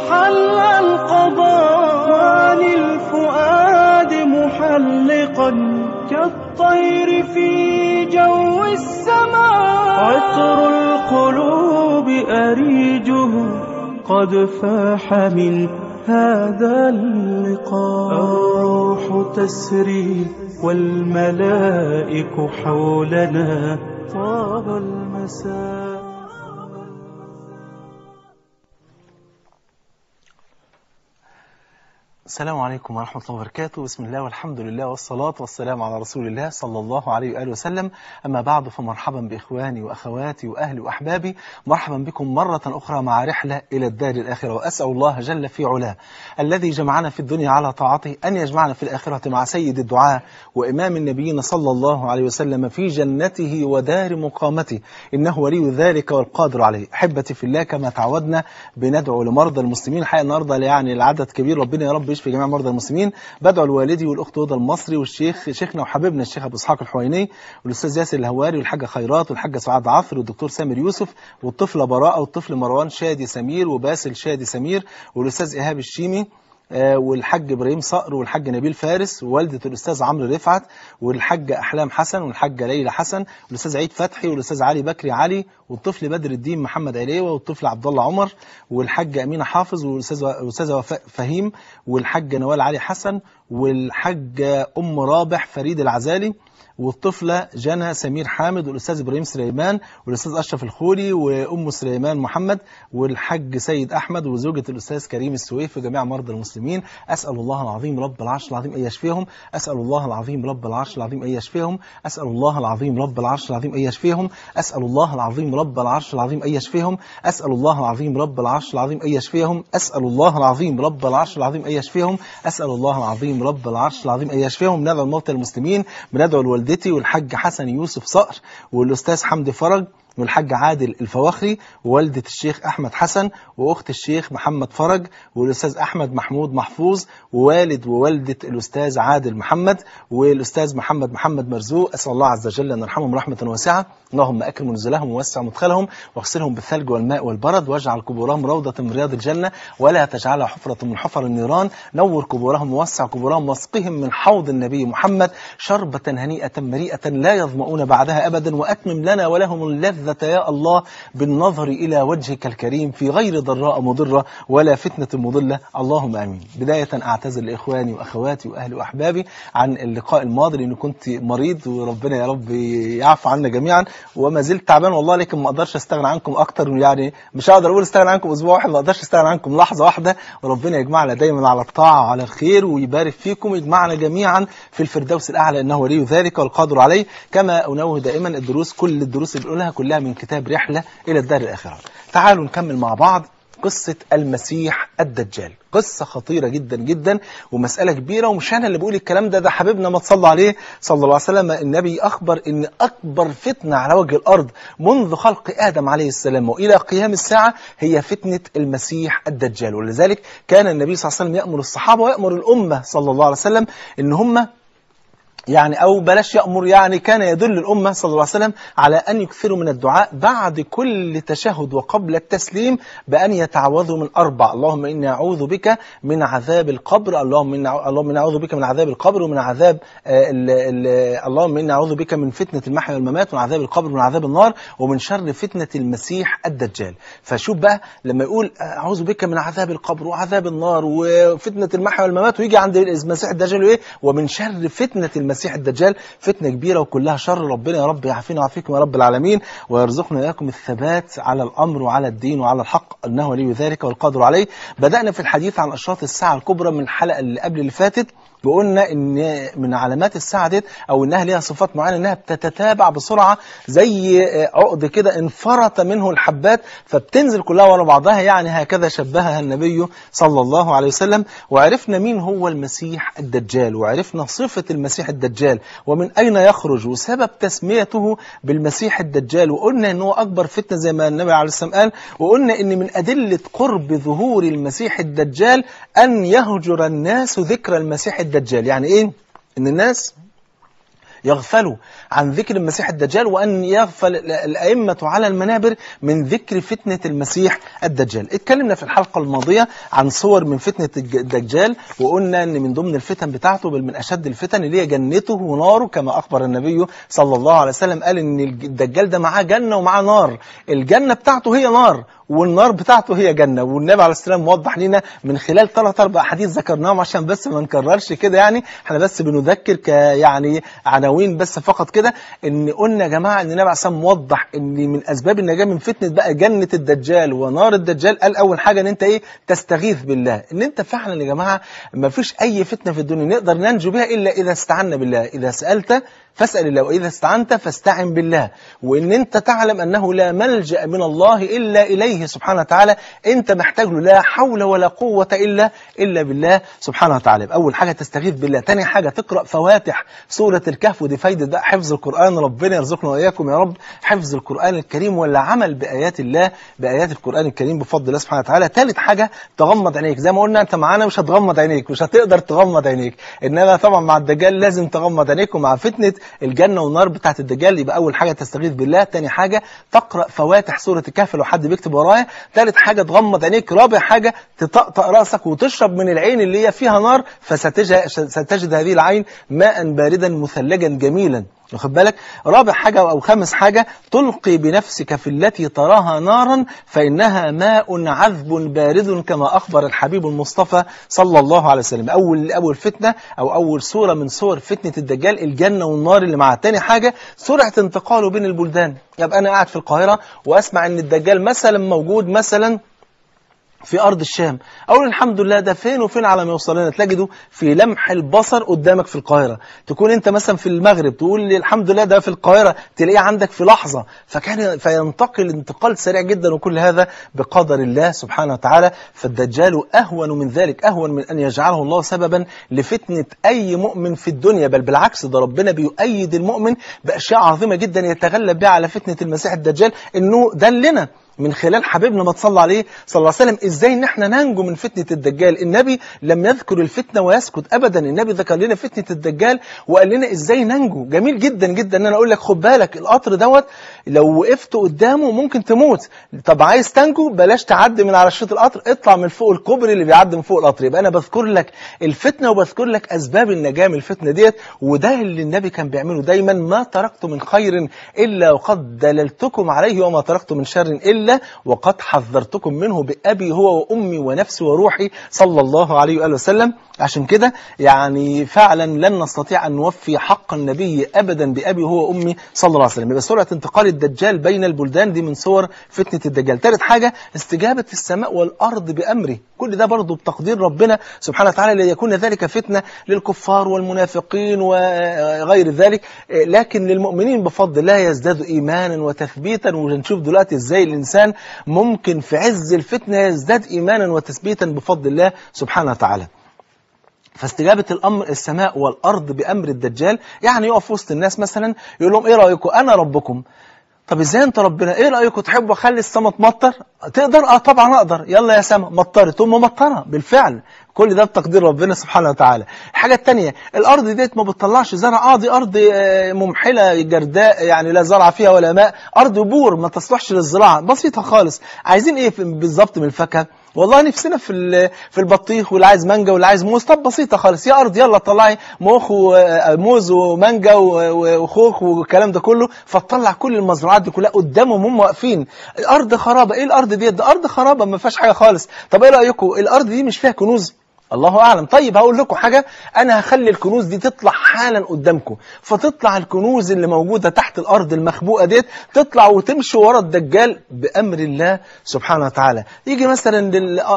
حل القضاء عن الفؤاد محلقا كالطير في جو السماء عطر القلوب أريجه قد فاح من هذا اللقاء الروح تسري والملائك حولنا طاب المساء السلام عليكم ورحمة الله وبركاته بسم الله والحمد لله والصلاة والسلام على رسول الله صلى الله عليه وآله وسلم أما بعد فمرحبا بإخواني وأخواتي وأهلي وأحبابي مرحبا بكم مرة أخرى مع رحلة إلى الدار الآخرة وأسأل الله جل في علاه الذي جمعنا في الدنيا على طاعته أن يجمعنا في الآخرة مع سيد الدعاء وإمام النبيين صلى الله عليه وسلم في جنته ودار مقامته إنه ولي ذلك والقادر عليه أحبتي في الله كما تعودنا بندعو لمرضى المسلمين حقيقة النهارده يعني العدد كبير ربنا يا رب يشفي جميع مرضى المسلمين بدعو لوالدي والاخت هدى المصري والشيخ شيخنا وحبيبنا الشيخ ابو اسحاق الحويني والاستاذ ياسر الهواري والحاجه خيرات والحاجه سعاد عفر والدكتور سامر يوسف والطفله براءه والطفل مروان شادي سمير وباسل شادي سمير والاستاذ ايهاب الشيمي آه، والحاج ابراهيم صقر والحاج نبيل فارس ووالده الاستاذ عمرو رفعت والحاجه احلام حسن والحاجه ليلى حسن والاستاذ عيد فتحي والاستاذ علي بكري علي والطفل بدر الدين محمد عليوه والطفل عبد الله عمر والحاجه امينه حافظ والاستاذ الاستاذه وفاء فهيم والحاجه نوال علي حسن والحاجه ام رابح فريد العزالي والطفلة جنى سمير حامد والأستاذ إبراهيم سليمان والأستاذ أشرف الخولي وأم سليمان محمد والحاج سيد أحمد وزوجة الأستاذ كريم السويف وجميع مرضى المسلمين أسأل الله العظيم رب العرش العظيم أن يشفيهم أسأل الله العظيم رب العرش العظيم أن يشفيهم أسأل الله العظيم رب العرش العظيم أن يشفيهم أسأل الله العظيم رب العرش العظيم أن يشفيهم أسأل الله العظيم رب العرش العظيم أن يشفيهم أسأل الله العظيم رب العرش العظيم أن يشفيهم أسأل الله العظيم رب العرش العظيم أن يشفيهم ندعو الموتى المسلمين بندعو لوالدتي والحاج حسن يوسف صقر والأستاذ حمدي فرج والحاج عادل الفواخري ووالدة الشيخ أحمد حسن وأخت الشيخ محمد فرج والأستاذ أحمد محمود محفوظ ووالد ووالدة الأستاذ عادل محمد والأستاذ محمد محمد مرزوق أسأل الله عز وجل أن يرحمهم رحمة واسعة اللهم أكرم نزلهم ووسع مدخلهم واغسلهم بالثلج والماء والبرد واجعل قبورهم روضة من رياض الجنة ولا تجعلها حفرة من حفر النيران نور قبورهم ووسع قبورهم واسقهم من حوض النبي محمد شربة هنيئة مريئة لا يظمؤون بعدها أبدا وأتمم لنا ولهم اللذة يا الله بالنظر إلى وجهك الكريم في غير ضراء مضرة ولا فتنة مضلة اللهم آمين بداية أعتذر لإخواني وأخواتي وأهلي وأحبابي عن اللقاء الماضي لأني كنت مريض وربنا يا رب يعفو عنا جميعا وما زلت تعبان والله لكن ما أقدرش أستغنى عنكم أكتر يعني مش هقدر أقول أستغنى عنكم أسبوع واحد ما أقدرش أستغنى عنكم لحظة واحدة وربنا يجمعنا دايما على الطاعة وعلى الخير ويبارك فيكم ويجمعنا جميعا في الفردوس الأعلى إنه ولي ذلك والقادر عليه كما أنوه دائما الدروس كل الدروس اللي بنقولها كلها من كتاب رحلة إلى الدار الآخرة تعالوا نكمل مع بعض قصة المسيح الدجال قصة خطيرة جدا جدا ومسألة كبيرة ومش أنا اللي بقول الكلام ده ده حبيبنا ما تصلى عليه صلى الله عليه وسلم النبي أخبر إن أكبر فتنة على وجه الأرض منذ خلق آدم عليه السلام وإلى قيام الساعة هي فتنة المسيح الدجال ولذلك كان النبي صلى الله عليه وسلم يأمر الصحابة ويأمر الأمة صلى الله عليه وسلم إن هم يعني أو بلاش يأمر يعني كان يدل الأمة صلى الله عليه وسلم على أن يكثروا من الدعاء بعد كل تشهد وقبل التسليم بأن يتعوذوا من أربع اللهم إني أعوذ بك من عذاب القبر اللهم إني اللهم إني أعوذ بك من عذاب القبر ومن عذاب آه ال ال اللهم إني أعوذ بك من فتنة المحيا والممات ومن عذاب القبر ومن عذاب النار ومن شر فتنة المسيح الدجال فشوف بقى لما يقول أعوذ بك من عذاب القبر وعذاب النار وفتنة المحيا والممات ويجي عند المسيح الدجال وإيه ومن شر فتنة المسيح المسيح الدجال فتنة كبيرة وكلها شر ربنا يا رب يعافينا ويعافيكم يا رب العالمين ويرزقنا إياكم الثبات على الأمر وعلى الدين وعلى الحق أنه ولي ذلك والقادر عليه بدأنا في الحديث عن أشراط الساعة الكبرى من الحلقة اللي قبل اللي فاتت وقلنا ان من علامات الساعه ديت او انها ليها صفات معينه انها بتتتابع بسرعه زي عقد كده انفرط منه الحبات فبتنزل كلها ورا بعضها يعني هكذا شبهها النبي صلى الله عليه وسلم وعرفنا مين هو المسيح الدجال وعرفنا صفه المسيح الدجال ومن اين يخرج وسبب تسميته بالمسيح الدجال وقلنا ان هو اكبر فتنه زي ما النبي عليه السلام قال وقلنا ان من ادله قرب ظهور المسيح الدجال ان يهجر الناس ذكر المسيح الدجال يعني ايه ان الناس يغفلوا عن ذكر المسيح الدجال وأن يغفل ال- الأئمة على المنابر من ذكر فتنة المسيح الدجال اتكلمنا في الحلقة الماضية عن صور من فتنة الج- الدجال وقلنا أن من ضمن الفتن بتاعته بل من أشد الفتن اللي هي جنته وناره كما أخبر النبي صلى الله عليه وسلم قال أن الج- الدجال ده معاه جنة ومعاه نار الجنة بتاعته هي نار والنار بتاعته هي جنة والنبي عليه السلام موضح لنا من خلال ثلاث أربع حديث ذكرناهم عشان بس ما نكررش كده يعني احنا بس بنذكر ك يعني عناوين بس فقط كده ان قلنا يا جماعة ان النبي عليه السلام موضح ان من اسباب النجاة من فتنة بقى جنة الدجال ونار الدجال قال اول حاجة ان انت ايه تستغيث بالله ان انت فعلا يا جماعة ما فيش اي فتنة في الدنيا نقدر ننجو بها الا اذا استعنا بالله اذا سألت فاسأل الله وإذا استعنت فاستعن بالله وإن أنت تعلم أنه لا ملجأ من الله إلا إليه سبحانه وتعالى أنت محتاج له لا حول ولا قوة إلا إلا بالله سبحانه وتعالى يبقى أول حاجة تستغيث بالله تاني حاجة تقرأ فواتح سورة الكهف ودي فايدة بقى حفظ القرآن ربنا يرزقنا وإياكم يا رب حفظ القرآن الكريم ولا عمل بآيات الله بآيات القرآن الكريم بفضل الله سبحانه وتعالى ثالث حاجة تغمض عينيك زي ما قلنا أنت معانا مش هتغمض عينيك مش هتقدر تغمض عينيك إنما طبعا مع الدجال لازم تغمض عينيك ومع فتنة الجنة والنار بتاعت الدجال يبقى أول حاجة تستغيث بالله تاني حاجة تقرأ فواتح سورة الكهف لو حد بيكتب ورايا ثالث حاجة تغمض عينيك رابع حاجة تطقطق رأسك وتشرب من العين اللي هي فيها نار فستجد ستجد هذه العين ماء باردا مثلجا جميلا واخد بالك رابع حاجة أو خامس حاجة تلقي بنفسك في التي تراها نارا فإنها ماء عذب بارد كما أخبر الحبيب المصطفى صلى الله عليه وسلم أول أول فتنة أو أول صورة من صور فتنة الدجال الجنة والنار اللي معاه تاني حاجة سرعة انتقاله بين البلدان يبقى أنا قاعد في القاهرة وأسمع أن الدجال مثلا موجود مثلا في أرض الشام أقول الحمد لله ده فين وفين على ما يوصل لنا تجده في لمح البصر قدامك في القاهرة تكون أنت مثلا في المغرب تقول لي الحمد لله ده في القاهرة تلاقيه عندك في لحظة فكان فينتقل انتقال سريع جدا وكل هذا بقدر الله سبحانه وتعالى فالدجال أهون من ذلك أهون من أن يجعله الله سببا لفتنة أي مؤمن في الدنيا بل بالعكس ده ربنا بيؤيد المؤمن بأشياء عظيمة جدا يتغلب بها على فتنة المسيح الدجال إنه دلنا من خلال حبيبنا ما تصلى عليه صلى الله عليه وسلم ازاي ان احنا ننجو من فتنة الدجال النبي لم يذكر الفتنة ويسكت ابدا النبي ذكر لنا فتنة الدجال وقال لنا ازاي ننجو جميل جدا جدا ان انا اقول لك خد بالك القطر دوت لو وقفت قدامه ممكن تموت طب عايز تنجو بلاش تعدي من على شريط القطر اطلع من فوق الكوبري اللي بيعدي من فوق القطر يبقى انا بذكر لك الفتنة وبذكر لك اسباب النجاة من الفتنة ديت وده اللي النبي كان بيعمله دايما ما تركت من خير الا وقد دللتكم عليه وما تركت من شر الا وقد حذرتكم منه بأبي هو وأمي ونفسي وروحي صلى الله عليه وآله وسلم عشان كده يعني فعلا لن نستطيع أن نوفي حق النبي أبدا بأبي هو وأمي صلى الله عليه وسلم يبقى سرعة انتقال الدجال بين البلدان دي من صور فتنة الدجال ثالث حاجة استجابة السماء والأرض بأمره كل ده برضه بتقدير ربنا سبحانه وتعالى ليكون ذلك فتنة للكفار والمنافقين وغير ذلك لكن للمؤمنين بفضل الله يزداد إيمانا وتثبيتا وهنشوف دلوقتي إزاي الإنسان ممكن في عز الفتنة يزداد إيمانا وتثبيتا بفضل الله سبحانه وتعالى فاستجابة الأمر السماء والأرض بأمر الدجال يعني يقف وسط الناس مثلا يقول لهم إيه رأيكم أنا ربكم طب ازاي انت ربنا ايه رايكم تحبوا اخلي السماء تمطر تقدر اه طبعا اقدر يلا يا سماء مطرت ثم مطره بالفعل كل ده بتقدير ربنا سبحانه وتعالى الحاجه الثانيه الارض ديت ما بتطلعش زرع اه دي ارض ممحله جرداء يعني لا زرع فيها ولا ماء ارض بور ما تصلحش للزراعه بسيطه خالص عايزين ايه بالظبط من الفاكهه والله نفسنا في في البطيخ واللي عايز مانجا واللي عايز موز طب بسيطه خالص يا ارض يلا طلعي موخ وموز ومانجا وخوخ والكلام ده كله فتطلع كل المزروعات دي كلها قدامهم هم واقفين الارض خرابه ايه الارض ديت ده ارض خرابه ما فيهاش حاجه خالص طب ايه رايكم الارض دي مش فيها كنوز الله أعلم طيب هقول لكم حاجة أنا هخلي الكنوز دي تطلع حالا قدامكم فتطلع الكنوز اللي موجودة تحت الأرض المخبوءة ديت تطلع وتمشي ورا الدجال بأمر الله سبحانه وتعالى يجي مثلا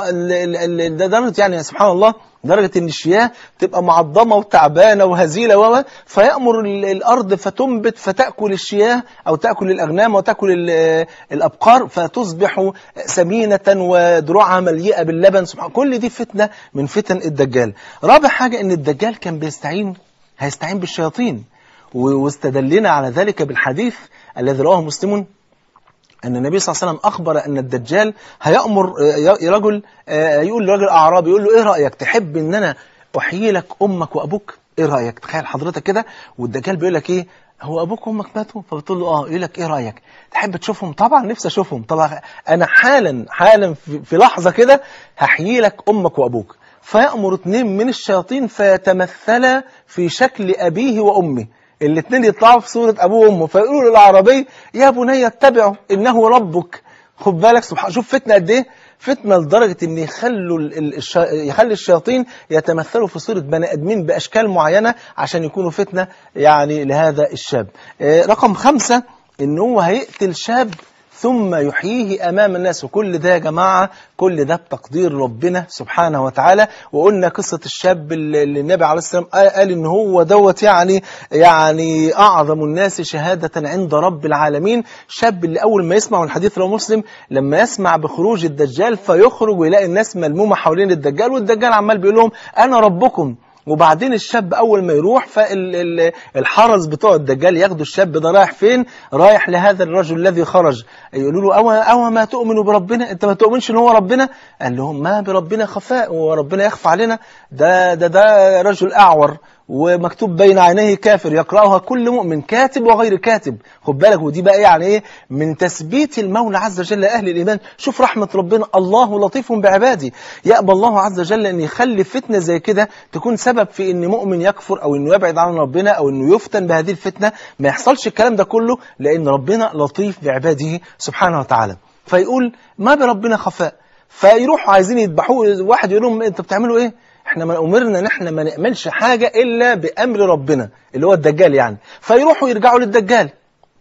لدرجة يعني سبحان الله درجة ان الشياه تبقى معظمة وتعبانة وهزيلة و فيأمر الأرض فتنبت فتأكل الشياه أو تأكل الأغنام وتأكل الأبقار فتصبح سمينة ودروعها مليئة باللبن سبحان كل دي فتنة من فتن الدجال رابع حاجة ان الدجال كان بيستعين هيستعين بالشياطين واستدلنا على ذلك بالحديث الذي رواه مسلم أن النبي صلى الله عليه وسلم أخبر أن الدجال هيأمر رجل يقول لرجل أعرابي يقول له إيه رأيك تحب أن أنا أحيي لك أمك وأبوك ايه رايك تخيل حضرتك كده والدجال بيقول لك ايه هو ابوك وامك ماتوا فبتقول له اه يقول لك ايه رايك تحب تشوفهم طبعا نفسي اشوفهم طبعا انا حالا حالا في, في لحظه كده هحيي لك امك وابوك فيأمر اثنين من الشياطين فيتمثلا في شكل ابيه وامه الاثنين يطلعوا في صورة أبوه وأمه فيقولوا للعربي يا بني اتبعه إنه ربك خد بالك سبحان شوف فتنة قد إيه فتنة لدرجة إن يخلوا ال- ال- الش... يخلي الشياطين يتمثلوا في صورة بني آدمين بأشكال معينة عشان يكونوا فتنة يعني لهذا الشاب آه، رقم خمسة إن هو هيقتل شاب ثم يحييه أمام الناس وكل ده يا جماعة كل ده بتقدير ربنا سبحانه وتعالى وقلنا قصة الشاب اللي اللي النبي عليه السلام قال قال إن هو دوت يعني يعني أعظم الناس شهادة عند رب العالمين شاب اللي أول ما يسمع الحديث رواه مسلم لما يسمع بخروج الدجال فيخرج ويلاقي الناس ملمومة حوالين الدجال والدجال عمال بيقول لهم أنا ربكم وبعدين الشاب اول ما يروح فالحرس بتوع الدجال ياخدوا الشاب ده رايح فين رايح لهذا الرجل الذي خرج يقولوا له أو, أو ما تؤمن بربنا انت ما تؤمنش ان هو ربنا قال لهم ما بربنا خفاء وربنا يخفى علينا ده ده ده رجل اعور ومكتوب بين عينيه كافر يقرأها كل مؤمن كاتب وغير كاتب خد بالك ودي بقى يعني ايه من تثبيت المولى عز وجل لأهل الإيمان شوف رحمة ربنا الله لطيف بعباده يأبى الله عز وجل أن يخلي فتنة زي كده تكون سبب في أن مؤمن يكفر أو أنه يبعد عن ربنا أو أنه يفتن بهذه الفتنة ما يحصلش الكلام ده كله لأن ربنا لطيف بعباده سبحانه وتعالى فيقول ما بربنا خفاء فيروحوا عايزين يذبحوه واحد يقول لهم انتوا بتعملوا ايه احنا ما امرنا ان احنا ما نعملش حاجة الا بامر ربنا اللي هو الدجال يعني فيروحوا يرجعوا للدجال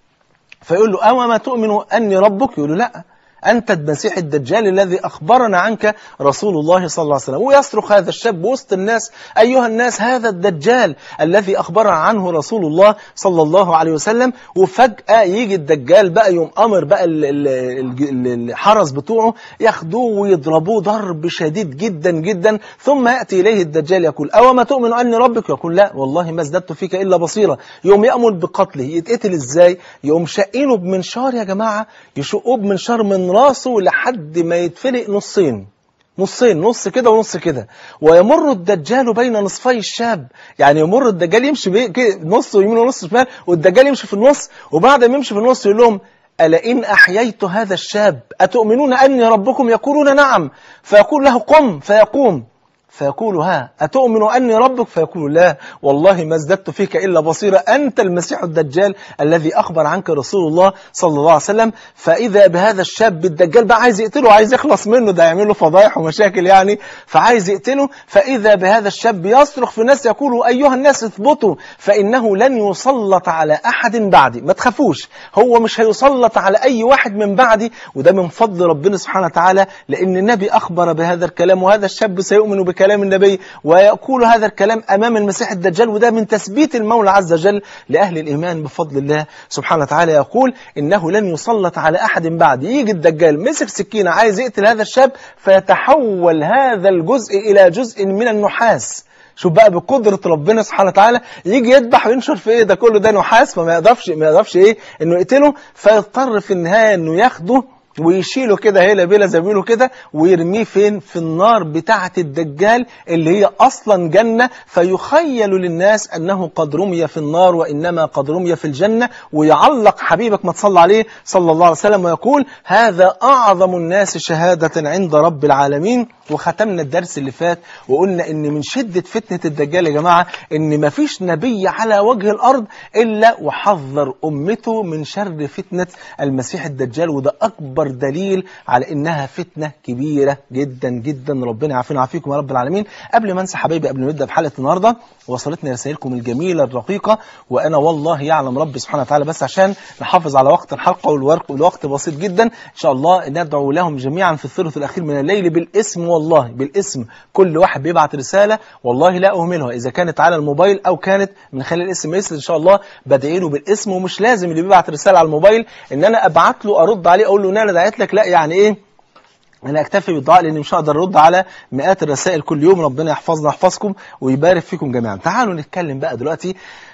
فيقول له أما ما تؤمن أني ربك يقول له لا أنت المسيح الدجال الذي أخبرنا عنك رسول الله صلى الله عليه وسلم ويصرخ هذا الشاب وسط الناس أيها الناس هذا الدجال الذي أخبرنا عنه رسول الله صلى الله عليه وسلم وفجأة يجي الدجال بقى يوم أمر بقى ال- ال- ال- الحرس بتوعه ياخدوه ويضربوه ضرب شديد جدا جدا ثم يأتي إليه الدجال يقول أو ما تؤمن أني ربك يقول لا والله ما ازددت فيك إلا بصيرة يوم يأمر بقتله يتقتل إزاي يقوم شقينه بمنشار يا جماعة يشقوه بمنشار من راسه لحد ما يتفلق نصين نصين نص كده ونص كده ويمر الدجال بين نصفي الشاب يعني يمر الدجال يمشي بيه كده نص يمين ونص شمال والدجال يمشي في النص وبعد ما يمشي في النص يقول لهم ألا إن أحييت هذا الشاب أتؤمنون أني ربكم يقولون نعم فيقول له قم فيقوم فيقول ها أتؤمن أني ربك فيقول لا والله ما ازددت فيك إلا بصيرة أنت المسيح الدجال الذي أخبر عنك رسول الله صلى الله عليه وسلم فإذا بهذا الشاب الدجال بقى عايز يقتله عايز يخلص منه ده يعمل له فضايح ومشاكل يعني فعايز يقتله فإذا بهذا الشاب يصرخ في الناس يقول أيها الناس اثبتوا فإنه لن يسلط على أحد بعدي ما تخافوش هو مش هيسلط على أي واحد من بعدي وده من فضل ربنا سبحانه وتعالى لأن النبي أخبر بهذا الكلام وهذا الشاب سيؤمن بكلام النبي ويقول هذا الكلام أمام المسيح الدجال وده من تثبيت المولى عز وجل لأهل الإيمان بفضل الله سبحانه وتعالى يقول إنه لن يسلط على أحد بعد يجي الدجال مسك سكينة عايز يقتل هذا الشاب فيتحول هذا الجزء إلى جزء من النحاس شوف بقى بقدرة ربنا سبحانه وتعالى يجي يذبح وينشر في ايه ده كله ده نحاس فما يقدرش ما يقدرش ايه انه يقتله فيضطر في النهاية انه ياخده ويشيله كده هيلا بيلا زي ما بيقولوا كده ويرميه فين في النار بتاعة الدجال اللي هي أصلا جنة فيخيل للناس أنه قد رمي في النار وإنما قد رمي في الجنة ويعلق حبيبك ما تصلى عليه صلى الله عليه وسلم ويقول هذا أعظم الناس شهادة عند رب العالمين وختمنا الدرس اللي فات وقلنا ان من شدة فتنة الدجال يا جماعة ان مفيش نبي على وجه الارض الا وحذر امته من شر فتنة المسيح الدجال وده اكبر دليل على انها فتنة كبيرة جدا جدا ربنا يعافينا ويعافيكم يا رب العالمين قبل ما انسى حبايبي قبل ما نبدا بحلقة النهاردة وصلتني رسائلكم الجميلة الرقيقة وانا والله يعلم ربي سبحانه وتعالى بس عشان نحافظ على وقت الحلقة والورق والوقت بسيط جدا ان شاء الله ندعو لهم جميعا في الثلث الاخير من الليل بالاسم والله بالاسم كل واحد بيبعت رسالة والله لا أهملها إذا كانت على الموبايل أو كانت من خلال الاس ام اس إن شاء الله بدعي له بالاسم ومش لازم اللي بيبعت رسالة على الموبايل إن أنا أبعت له أرد عليه أقول له إن أنا دعيت لك لا يعني إيه أنا أكتفي بالدعاء لأني مش هقدر أرد على مئات الرسائل كل يوم ربنا يحفظنا ويحفظكم ويبارك فيكم جميعا تعالوا نتكلم بقى دلوقتي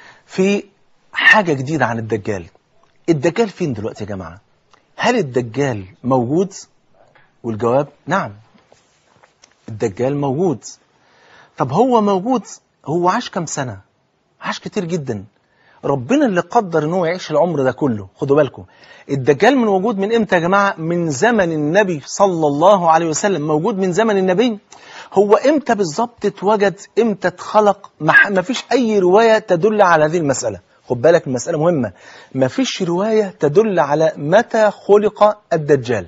في حاجة جديدة عن الدجال الدجال فين دلوقتي يا جماعة هل الدجال موجود والجواب نعم الدجال موجود طب هو موجود هو عاش كم سنة عاش كتير جدا ربنا اللي قدر ان هو يعيش العمر ده كله خدوا بالكم الدجال من وجود من امتى يا جماعه من زمن النبي صلى الله عليه وسلم موجود من زمن النبي هو امتى بالظبط اتوجد امتى اتخلق ما فيش اي روايه تدل على هذه المساله خد بالك المساله مهمه ما فيش روايه تدل على متى خلق الدجال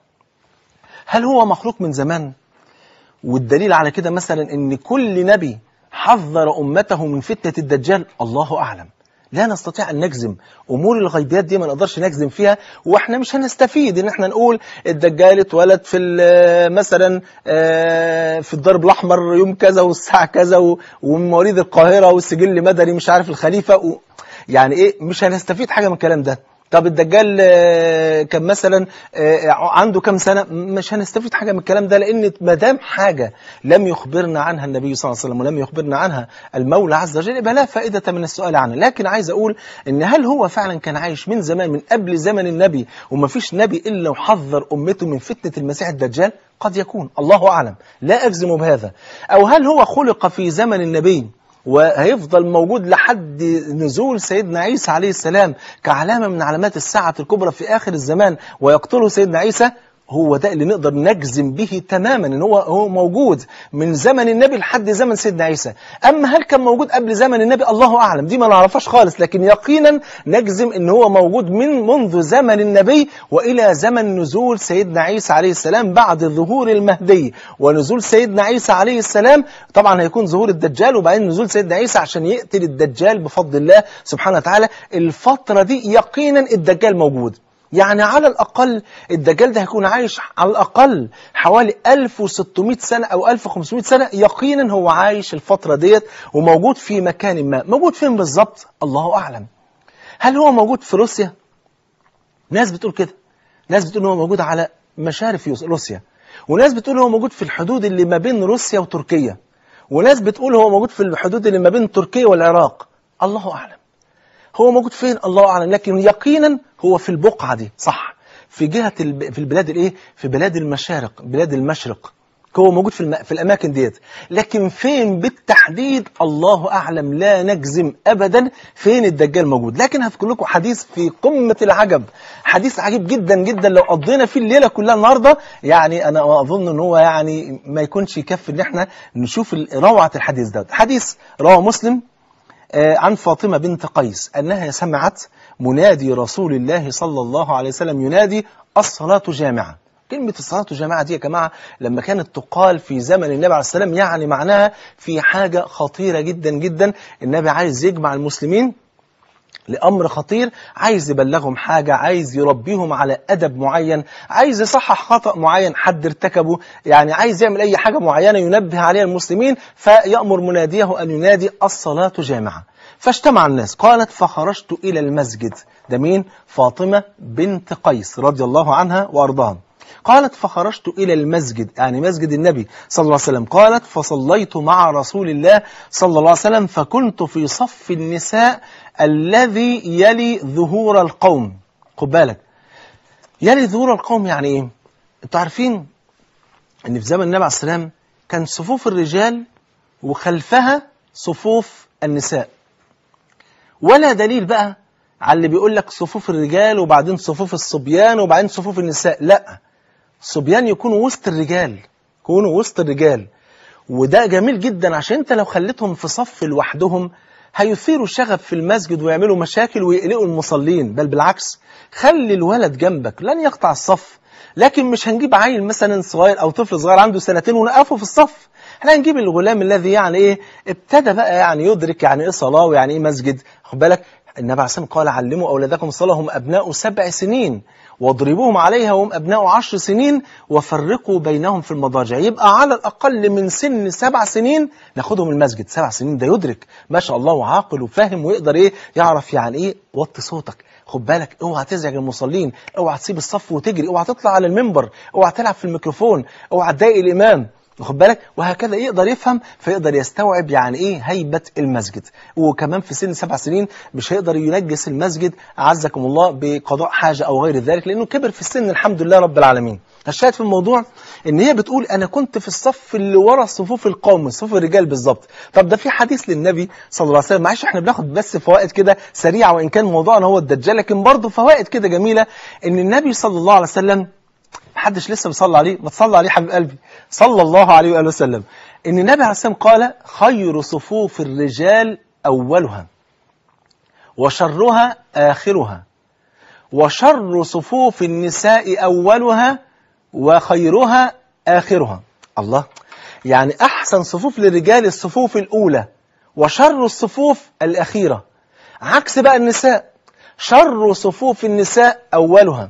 هل هو مخلوق من زمان والدليل على كده مثلا ان كل نبي حذر امته من فتنه الدجال الله اعلم لا نستطيع ان نجزم امور الغيبيات دي ما نقدرش نجزم فيها واحنا مش هنستفيد ان احنا نقول الدجال اتولد في مثلا في الدرب الاحمر يوم كذا والساعه كذا ومن مواليد القاهره والسجل مدني مش عارف الخليفه و يعني ايه مش هنستفيد حاجه من الكلام ده طب الدجال كان مثلا عنده كم سنة مش هنستفيد حاجة من الكلام ده لأن ما دام حاجة لم يخبرنا عنها النبي صلى الله عليه وسلم ولم يخبرنا عنها المولى عز وجل يبقى لا فائدة من السؤال عنها لكن عايز أقول إن هل هو فعلا كان عايش من زمان من قبل زمن النبي وما فيش نبي إلا وحذر أمته من فتنة المسيح الدجال قد يكون الله أعلم لا أجزم بهذا أو هل هو خلق في زمن النبي وهيفضل موجود لحد نزول سيدنا عيسى عليه السلام كعلامة من علامات الساعة الكبرى في آخر الزمان ويقتله سيدنا عيسى هو ده اللي نقدر نجزم به تماما ان هو هو موجود من زمن النبي لحد زمن سيدنا عيسى اما هل كان موجود قبل زمن النبي الله اعلم دي ما نعرفهاش خالص لكن يقينا نجزم ان هو موجود من منذ زمن النبي والى زمن نزول سيدنا عيسى عليه السلام بعد ظهور المهدي ونزول سيدنا عيسى عليه السلام طبعا هيكون ظهور الدجال وبعدين نزول سيدنا عيسى عشان يقتل الدجال بفضل الله سبحانه وتعالى الفترة دي يقينا الدجال موجود يعني على الأقل الدجال ده هيكون عايش على الأقل حوالي 1600 سنة أو 1500 سنة يقينا هو عايش الفترة ديت وموجود في مكان ما موجود فين بالظبط الله أعلم هل هو موجود في روسيا ناس بتقول كده ناس بتقول هو موجود على مشارف روسيا وناس بتقول هو موجود في الحدود اللي ما بين روسيا وتركيا وناس بتقول هو موجود في الحدود اللي ما بين تركيا والعراق الله أعلم هو موجود فين الله أعلم لكن يقينا هو في البقعة دي صح في جهة الب... في البلاد الايه في بلاد المشارق بلاد المشرق هو موجود في, الم... في الأماكن ديت لكن فين بالتحديد الله أعلم لا نجزم أبدا فين الدجال موجود لكن هذكر لكم حديث في قمة العجب حديث عجيب جدا جدا لو قضينا فيه الليلة كلها النهاردة يعني أنا أظن أن هو يعني ما يكونش يكفي أن احنا نشوف روعة الحديث ده حديث رواه مسلم عن فاطمة بنت قيس أنها سمعت منادي رسول الله صلى الله عليه وسلم ينادي الصلاة جامعة كلمة الصلاة جامعة دي يا جماعة لما كانت تقال في زمن النبي عليه السلام يعني معناها في حاجة خطيرة جدا جدا النبي عايز يجمع المسلمين لأمر خطير عايز يبلغهم حاجة عايز يربيهم على أدب معين عايز يصحح خطأ معين حد ارتكبه يعني عايز يعمل أي حاجة معينة ينبه عليها المسلمين فيأمر مناديه أن ينادي الصلاة جامعة فاجتمع الناس قالت فخرجت إلى المسجد ده مين؟ فاطمة بنت قيس رضي الله عنها وأرضاها قالت فخرجت إلى المسجد يعني مسجد النبي صلى الله عليه وسلم قالت فصليت مع رسول الله صلى الله عليه وسلم فكنت في صف النساء الذي يلي ظهور القوم خد بالك يلي ظهور القوم يعني ايه انتوا عارفين ان في زمن النبي عليه السلام كان صفوف الرجال وخلفها صفوف النساء ولا دليل بقى على اللي بيقول لك صفوف الرجال وبعدين صفوف الصبيان وبعدين صفوف النساء لا الصبيان يكونوا وسط الرجال يكونوا وسط الرجال وده جميل جدا عشان انت لو خليتهم في صف لوحدهم هيثيروا شغب في المسجد ويعملوا مشاكل ويقلقوا المصلين بل بالعكس خلي الولد جنبك لن يقطع الصف لكن مش هنجيب عيل مثلا صغير او طفل صغير عنده سنتين ونقفه في الصف احنا هنجيب الغلام الذي يعني ايه ابتدى بقى يعني يدرك يعني ايه صلاه ويعني ايه مسجد خد بالك النبي عليه الصلاه قال علموا اولادكم الصلاه هم ابناء سبع سنين واضربوهم عليها وهم ابناء عشر سنين وفرقوا بينهم في المضاجع يبقى على الاقل من سن سبع سنين ناخدهم المسجد سبع سنين ده يدرك ما شاء الله وعاقل وفاهم ويقدر ايه يعرف يعني ايه وطي صوتك خد بالك اوعى تزعج المصلين اوعى تسيب الصف وتجري اوعى تطلع على المنبر اوعى تلعب في الميكروفون اوعى تضايق الامام واخد بالك وهكذا يقدر يفهم فيقدر يستوعب يعني ايه هيبه المسجد وكمان في سن سبع سنين مش هيقدر ينجس المسجد اعزكم الله بقضاء حاجه او غير ذلك لانه كبر في السن الحمد لله رب العالمين الشاهد في الموضوع ان هي بتقول انا كنت في الصف اللي ورا صفوف القوم صفوف الرجال بالظبط طب ده في حديث للنبي صلى الله عليه وسلم معلش احنا بناخد بس فوائد كده سريعه وان كان موضوعنا هو الدجال لكن برضه فوائد كده جميله ان النبي صلى الله عليه وسلم محدش لسه بيصلي عليه ما تصلي عليه حبيب قلبي صلى الله عليه واله وسلم ان النبي عليه الصلاه والسلام قال خير صفوف الرجال اولها وشرها اخرها وشر صفوف النساء اولها وخيرها اخرها الله يعني احسن صفوف للرجال الصفوف الاولى وشر الصفوف الاخيره عكس بقى النساء شر صفوف النساء اولها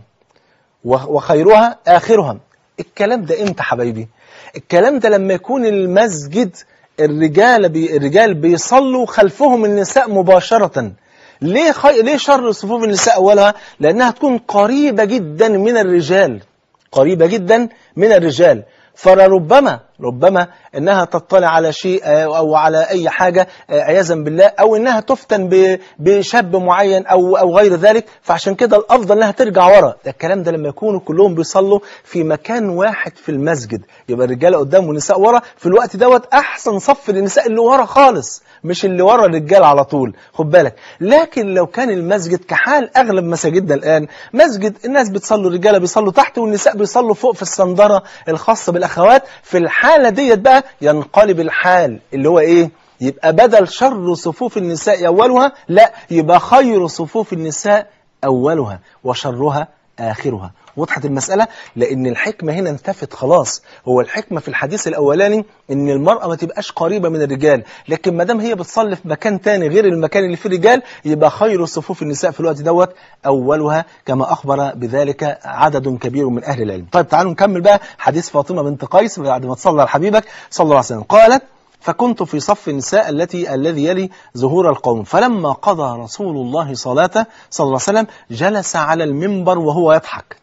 وخيرها آخرها الكلام ده امتى حبايبي الكلام ده لما يكون المسجد الرجال بي الرجال بيصلوا خلفهم النساء مباشرة ليه خي... ليه شر صفوف النساء أولها لأنها تكون قريبة جدا من الرجال قريبة جدا من الرجال فلربما ربما انها تطلع على شيء او على اي حاجه عياذا بالله او انها تفتن بشاب معين او او غير ذلك فعشان كده الافضل انها ترجع ورا ده الكلام ده لما يكونوا كلهم بيصلوا في مكان واحد في المسجد يبقى الرجاله قدام والنساء ورا في الوقت دوت احسن صف للنساء اللي ورا خالص مش اللي ورا الرجال على طول خد بالك لكن لو كان المسجد كحال اغلب مساجدنا الان مسجد الناس بتصلوا الرجاله بيصلوا تحت والنساء بيصلوا فوق في الصندره الخاصه بالاخوات في الحاله ديت بقى ينقلب الحال اللي هو ايه يبقى بدل شر صفوف النساء اولها لا يبقى خير صفوف النساء اولها وشرها اخرها وضحت المسألة لأن الحكمة هنا انتفت خلاص هو الحكمة في الحديث الأولاني إن المرأة ما تبقاش قريبة من الرجال لكن ما دام هي بتصلي في مكان تاني غير المكان اللي فيه الرجال يبقى خير صفوف النساء في الوقت دوت أولها كما أخبر بذلك عدد كبير من أهل العلم طيب تعالوا نكمل بقى حديث فاطمة بنت قيس بعد ما تصلى على حبيبك صلى الله عليه وسلم قالت فكنت في صف النساء التي الذي يلي ظهور القوم فلما قضى رسول الله صلاته صلى الله عليه وسلم جلس على المنبر وهو يضحك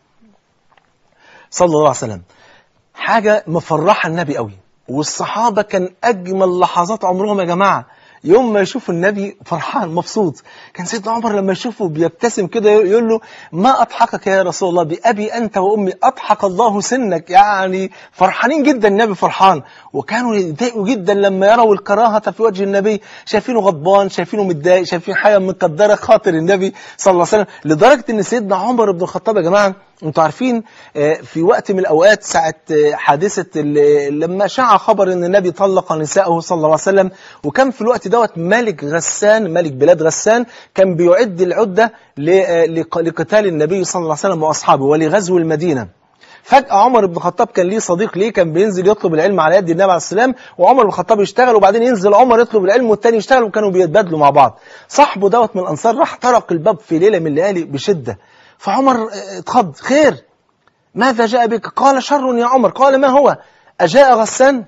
صلى الله عليه وسلم حاجة مفرحة النبي قوي والصحابة كان أجمل لحظات عمرهم يا جماعة يوم ما يشوفوا النبي فرحان مبسوط كان سيدنا عمر لما يشوفه بيبتسم كده يقول له ما أضحكك يا رسول الله بأبي أنت وأمي أضحك الله سنك يعني فرحانين جدا النبي فرحان وكانوا يتضايقوا جدا لما يروا الكراهة في وجه النبي شايفينه غضبان شايفينه متضايق شايفين حاجة مقدرة خاطر النبي صلى الله عليه وسلم لدرجة أن سيدنا عمر بن الخطاب يا جماعة انتوا عارفين في وقت من الأوقات ساعة حادثة لما شاع خبر أن النبي طلق نساءه صلى الله عليه وسلم وكان في الوقت دوت ملك غسان ملك بلاد غسان كان بيعد العدة لقتال النبي صلى الله عليه وسلم وأصحابه ولغزو المدينة فجأة عمر بن الخطاب كان ليه صديق ليه كان بينزل يطلب العلم على يد النبي عليه السلام وعمر بن الخطاب يشتغل وبعدين ينزل عمر يطلب العلم والتاني يشتغل وكانوا بيتبادلوا مع بعض صاحبه دوت من الأنصار راح طرق الباب في ليلة من الليالي بشدة فعمر اتخض خير ماذا جاء بك قال شر يا عمر قال ما هو أجاء غسان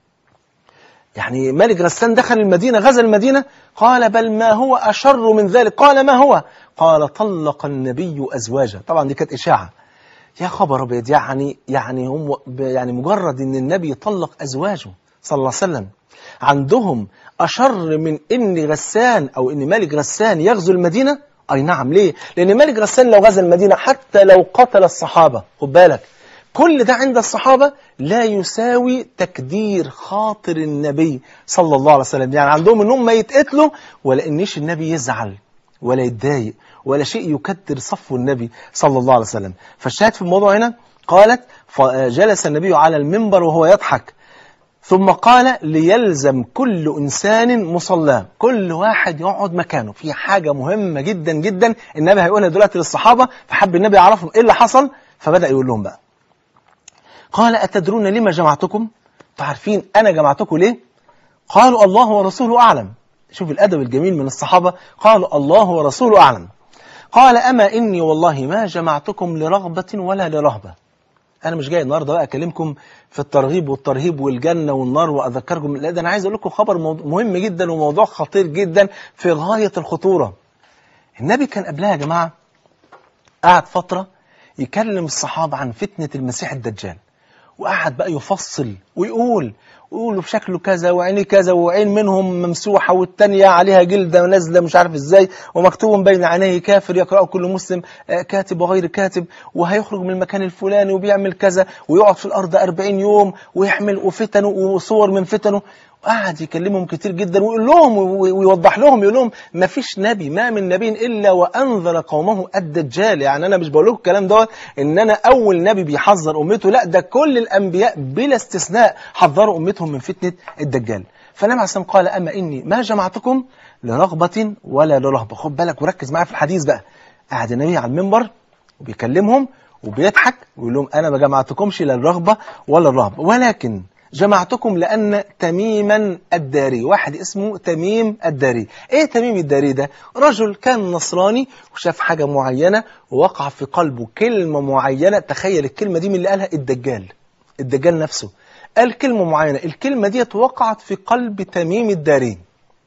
يعني ملك غسان دخل المدينة غزا المدينة قال بل ما هو أشر من ذلك قال ما هو قال طلق النبي أزواجه طبعا دي كانت إشاعة يا خبر أبيض يعني يعني هم يعني مجرد ان النبي طلق ازواجه صلى الله عليه وسلم عندهم اشر من ان غسان او ان ملك غسان يغزو المدينه اي نعم ليه لان ملك غسان لو غزا المدينه حتى لو قتل الصحابه خد بالك كل ده عند الصحابة لا يساوي تكدير خاطر النبي صلى الله عليه وسلم يعني عندهم انهم ما يتقتلوا ولا انش النبي يزعل ولا يتضايق ولا شيء يكدر صفو النبي صلى الله عليه وسلم فالشاهد في الموضوع هنا قالت فجلس النبي على المنبر وهو يضحك ثم قال ليلزم كل إنسان مصلاه كل واحد يقعد مكانه في حاجة مهمة جدا جدا النبي هيقولها دلوقتي للصحابة فحب النبي يعرفهم إيه اللي حصل فبدأ يقول لهم بقى قال أتدرون لما جمعتكم تعرفين أنا جمعتكم ليه قالوا الله ورسوله أعلم شوف الأدب الجميل من الصحابة قالوا الله ورسوله أعلم قال أما إني والله ما جمعتكم لرغبة ولا لرهبة أنا مش جاي النهاردة بقى أكلمكم في الترغيب والترهيب والجنة والنار وأذكركم لا ده أنا عايز أقول لكم خبر مهم جدا وموضوع خطير جدا في غاية الخطورة النبي كان قبلها يا جماعة قعد فترة يكلم الصحابة عن فتنة المسيح الدجال وقعد بقى يفصل ويقول ويقولوا بشكله كذا وعينيه كذا وعين منهم ممسوحة والتانية عليها جلدة نازلة مش عارف ازاي ومكتوب بين عينيه كافر يقرأه كل مسلم آه، كاتب وغير كاتب وهيخرج من المكان الفلاني وبيعمل كذا ويقعد في الأرض 40 يوم ويحمل وفتنه وصور من فتنه قعد يكلمهم كتير جدا ويقول لهم وي- ويوضح لهم يقول لهم ما فيش نبي ما من نبي الا وانذر قومه الدجال يعني انا مش بقول لكم الكلام دوت ان انا اول نبي بيحذر امته لا ده كل الانبياء بلا استثناء حذروا امتهم من فتنه الدجال فالنبي عليه الصلاه والسلام قال اما اني ما جمعتكم لرغبه ولا لرهبه خد بالك وركز معايا في الحديث بقى قاعد النبي على المنبر وبيكلمهم وبيضحك ويقول لهم انا ما جمعتكمش لا الرغبه ولا الرهبه ولكن جمعتكم لأن تميما الداري واحد اسمه تميم الداري ايه تميم الداري ده رجل كان نصراني وشاف حاجة معينة ووقع في قلبه كلمة معينة تخيل الكلمة دي من اللي قالها الدجال الدجال نفسه قال كلمة معينة الكلمة دي وقعت في قلب تميم الداري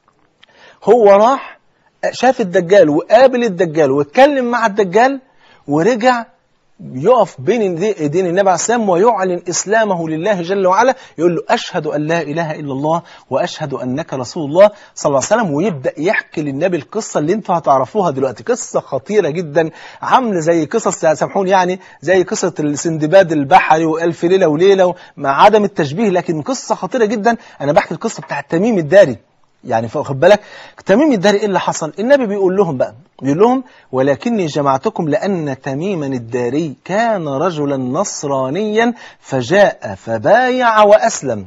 هو راح شاف الدجال وقابل الدجال واتكلم مع الدجال ورجع يقف بين ايدي- ايدين النبي عليه السلام ويعلن اسلامه لله جل وعلا يقول له اشهد ان لا اله الا الله واشهد انك رسول الله صلى الله عليه وسلم ويبدا يحكي للنبي القصه اللي انتوا هتعرفوها دلوقتي قصه خطيره جدا عامله زي قصص سامحوني يعني زي قصه السندباد البحري والف ليله وليله مع عدم التشبيه لكن قصه خطيره جدا انا بحكي القصه بتاعت تميم الداري يعني واخد بالك تميم الداري ايه اللي حصل النبي بيقول لهم بقى بيقول لهم ولكني جمعتكم لأن تميما الداري كان رجلا نصرانيا فجاء فبايع وأسلم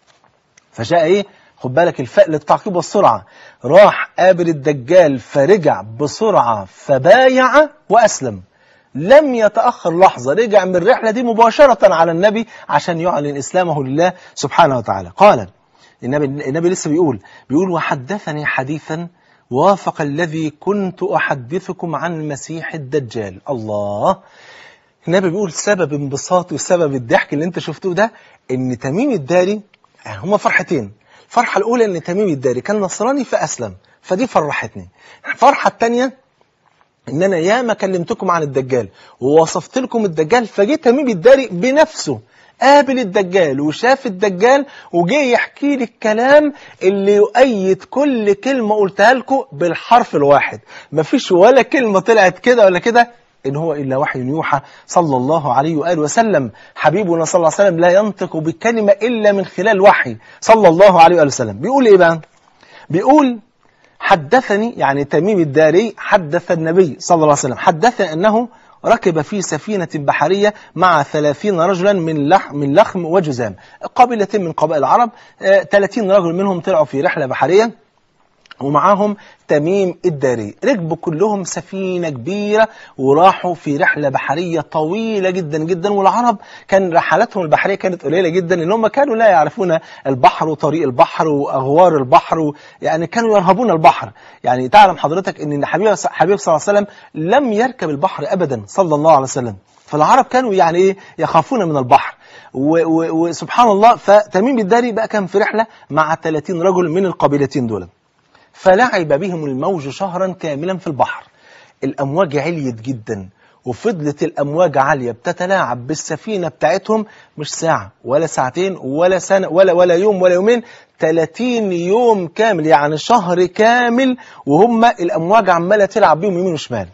فجاء ايه خد بالك الفاء للتعقيب والسرعة راح قابل الدجال فرجع بسرعة فبايع وأسلم لم يتأخر لحظة رجع من الرحلة دي مباشرة على النبي عشان يعلن إسلامه لله سبحانه وتعالى قال النبي, النبي لسه بيقول بيقول وحدثني حديثا وافق الذي كنت أحدثكم عن مسيح الدجال الله النبي بيقول سبب انبساطي وسبب الضحك اللي انت شفتوه ده ان تميم الداري هما فرحتين الفرحة الأولى ان تميم الداري كان نصراني فأسلم فدي فرحتني الفرحة الثانية ان انا ياما كلمتكم عن الدجال ووصفت لكم الدجال فجه تميم الداري بنفسه قابل الدجال وشاف الدجال وجه يحكي لي الكلام اللي يؤيد كل كلمة قلتها لكم بالحرف الواحد مفيش ولا كلمة طلعت كده ولا كده إن هو إلا وحي يوحى صلى الله عليه وآله وسلم حبيبنا صلى الله عليه وسلم لا ينطق بكلمة إلا من خلال وحي صلى الله عليه وآله وسلم بيقول إيه بقى بيقول حدثني يعني تميم الداري حدث النبي صلى الله عليه وسلم حدثني أنه ركب في سفينة بحرية مع ثلاثين رجلا من لحم, من لخم وجزام قبيلة من قبائل العرب آه، 30 رجل منهم طلعوا في رحلة بحرية ومعاهم تميم الداري ركبوا كلهم سفينة كبيرة وراحوا في رحلة بحرية طويلة جدا جدا والعرب كان رحلاتهم البحرية كانت قليلة جدا لأن هم كانوا لا يعرفون البحر وطريق البحر وأغوار البحر و... يعني كانوا يرهبون البحر يعني تعلم حضرتك أن حبيب حبيب صلى الله عليه وسلم لم يركب البحر أبدا صلى الله عليه وسلم فالعرب كانوا يعني إيه يخافون من البحر و- و- وسبحان الله فتميم الداري بقى كان في رحلة مع 30 رجل من القبيلتين دول فلعب بهم الموج شهرا كاملا في البحر الأمواج عليت جدا وفضلت الأمواج عالية بتتلاعب بالسفينة بتاعتهم مش ساعة ولا ساعتين ولا سنة ولا ولا يوم ولا يومين 30 يوم كامل يعني شهر كامل وهم الأمواج عمالة تلعب بيهم يمين وشمال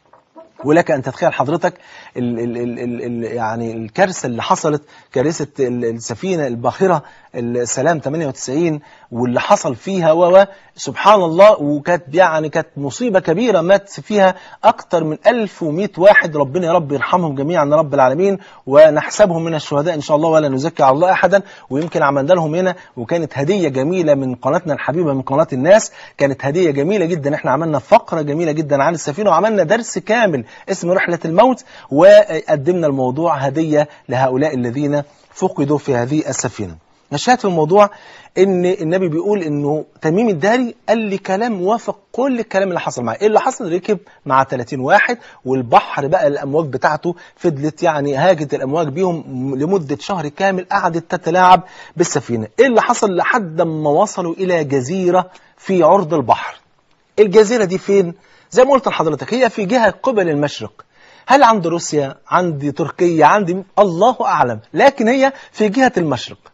ولك أن تتخيل حضرتك ال ال ال ال ال يعني الكارثة اللي حصلت كارثة ال- السفينة الباخرة السلام 98 واللي حصل فيها و و سبحان الله وكانت يعني كانت مصيبة كبيرة مات فيها أكتر من 1100 واحد ربنا يا رب يرحمهم جميعا يا رب العالمين ونحسبهم من الشهداء إن شاء الله ولا نزكي على الله أحدا ويمكن عملنا لهم هنا وكانت هدية جميلة من قناتنا الحبيبة من قناة الناس كانت هدية جميلة جدا احنا عملنا فقرة جميلة جدا عن السفينة وعملنا درس كامل اسمه رحلة الموت وقدمنا الموضوع هدية لهؤلاء الذين فقدوا في هذه السفينة نشاهد في الموضوع ان النبي بيقول انه تميم الداري قال لي كلام موافق كل الكلام اللي حصل معاه ايه اللي حصل ركب مع 30 واحد والبحر بقى الامواج بتاعته فضلت يعني هاجت الامواج بيهم لمده شهر كامل قعدت تتلاعب بالسفينه ايه اللي حصل لحد ما وصلوا الى جزيره في عرض البحر الجزيره دي فين زي ما قلت لحضرتك هي في جهه قبل المشرق هل عند روسيا عند تركيا عند الله اعلم لكن هي في جهه المشرق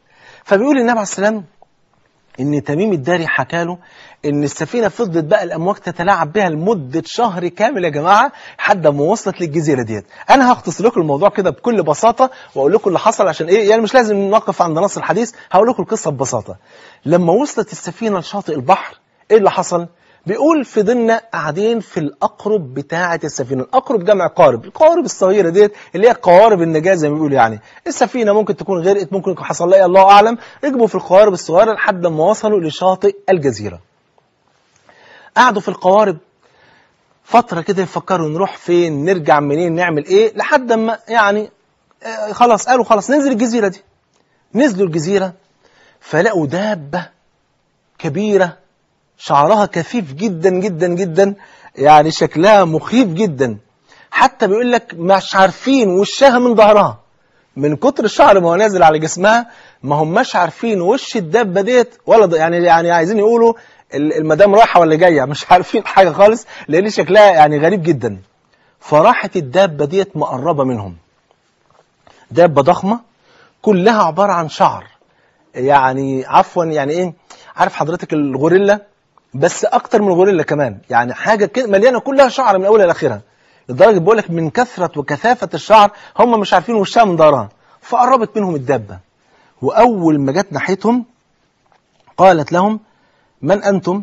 فبيقول النبي عليه السلام ان تميم الداري حكى له ان السفينه فضلت بقى الامواج تتلاعب بها لمده شهر كامل يا جماعه لحد ما وصلت للجزيره ديت انا هختصر لكم الموضوع كده بكل بساطه واقول لكم اللي حصل عشان ايه يعني مش لازم نقف عند نص الحديث هقول لكم القصه ببساطه لما وصلت السفينه لشاطئ البحر ايه اللي حصل بيقول فضلنا قاعدين في الاقرب بتاعه السفينه الاقرب جمع قارب القوارب الصغيره ديت اللي هي قوارب النجاه زي ما بيقولوا يعني السفينه ممكن تكون غرقت ممكن يكون حصل لها الله اعلم ركبوا في القوارب الصغيره لحد ما وصلوا لشاطئ الجزيره قعدوا في القوارب فتره كده يفكروا نروح فين نرجع منين نعمل ايه لحد ما يعني آه خلاص قالوا خلاص ننزل الجزيره دي نزلوا الجزيره فلقوا دابه كبيره شعرها كثيف جدا جدا جدا يعني شكلها مخيف جدا حتى بيقول لك مش عارفين وشها من ظهرها من كتر الشعر ما هو نازل على جسمها ما هماش عارفين وش الدابه ديت ولا ض- يعني يعني عايزين يقولوا ال- المدام رايحه ولا جايه مش عارفين حاجه خالص لان شكلها يعني غريب جدا فراحت الدابه ديت مقربه منهم دابه ضخمه كلها عباره عن شعر يعني عفوا يعني ايه عارف حضرتك الغوريلا بس اكتر من الغوريلا كمان يعني حاجه كده مليانه كلها شعر من اولها لاخرها لدرجه بقول لك من كثره وكثافه الشعر هم مش عارفين وشها من ظهرها فقربت منهم الدابه واول ما جت ناحيتهم قالت لهم من انتم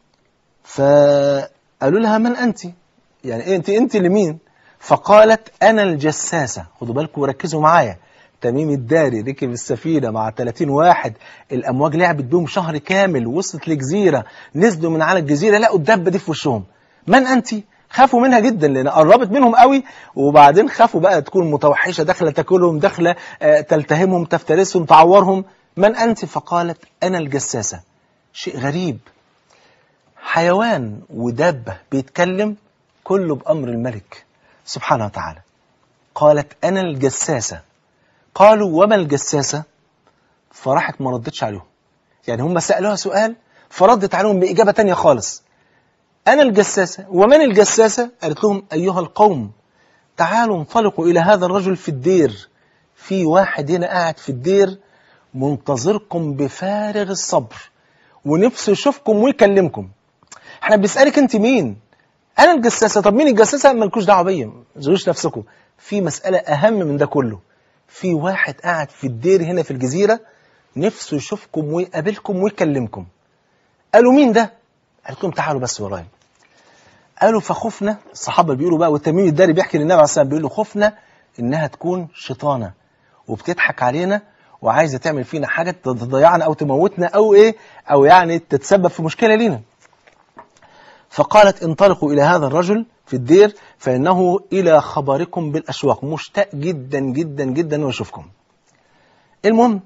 فقالوا لها من انت يعني إيه انت انت لمين فقالت انا الجساسه خدوا بالكم وركزوا معايا تميم الداري ركب السفينه مع 30 واحد الامواج لعبت بيهم شهر كامل وصلت لجزيره نزلوا من على الجزيره لقوا الدبه دي في وشهم من انت خافوا منها جدا لان قربت منهم قوي وبعدين خافوا بقى تكون متوحشه داخله تاكلهم داخله آه، تلتهمهم تفترسهم تعورهم من انت فقالت انا الجساسه شيء غريب حيوان ودابه بيتكلم كله بامر الملك سبحانه وتعالى قالت انا الجساسه قالوا وما الجساسه فراحت ما ردتش عليهم يعني هم سالوها سؤال فردت عليهم باجابه تانية خالص انا الجساسه ومن الجساسه قالت لهم ايها القوم تعالوا انطلقوا الى هذا الرجل في الدير في واحد هنا قاعد في الدير منتظركم بفارغ الصبر ونفسه يشوفكم ويكلمكم احنا بنسالك انت مين انا الجساسه طب مين الجساسه مالكوش دعوه بيا ما تشغلوش نفسكم في مساله اهم من ده كله في واحد قاعد في الدير هنا في الجزيره نفسه يشوفكم ويقابلكم ويكلمكم قالوا مين ده قالت لهم تعالوا بس ورايا قالوا فخفنا الصحابه بيقولوا بقى والتميم الداري بيحكي للنبي عليه الصلاه والسلام بيقول له خفنا انها تكون شيطانه وبتضحك علينا وعايزه تعمل فينا حاجه تضيعنا او تموتنا او ايه او يعني تتسبب في مشكله لينا فقالت انطلقوا إلى هذا الرجل في الدير فإنه إلى خبركم بالأشواق مشتاق جدا جدا جدا إنه يشوفكم المهم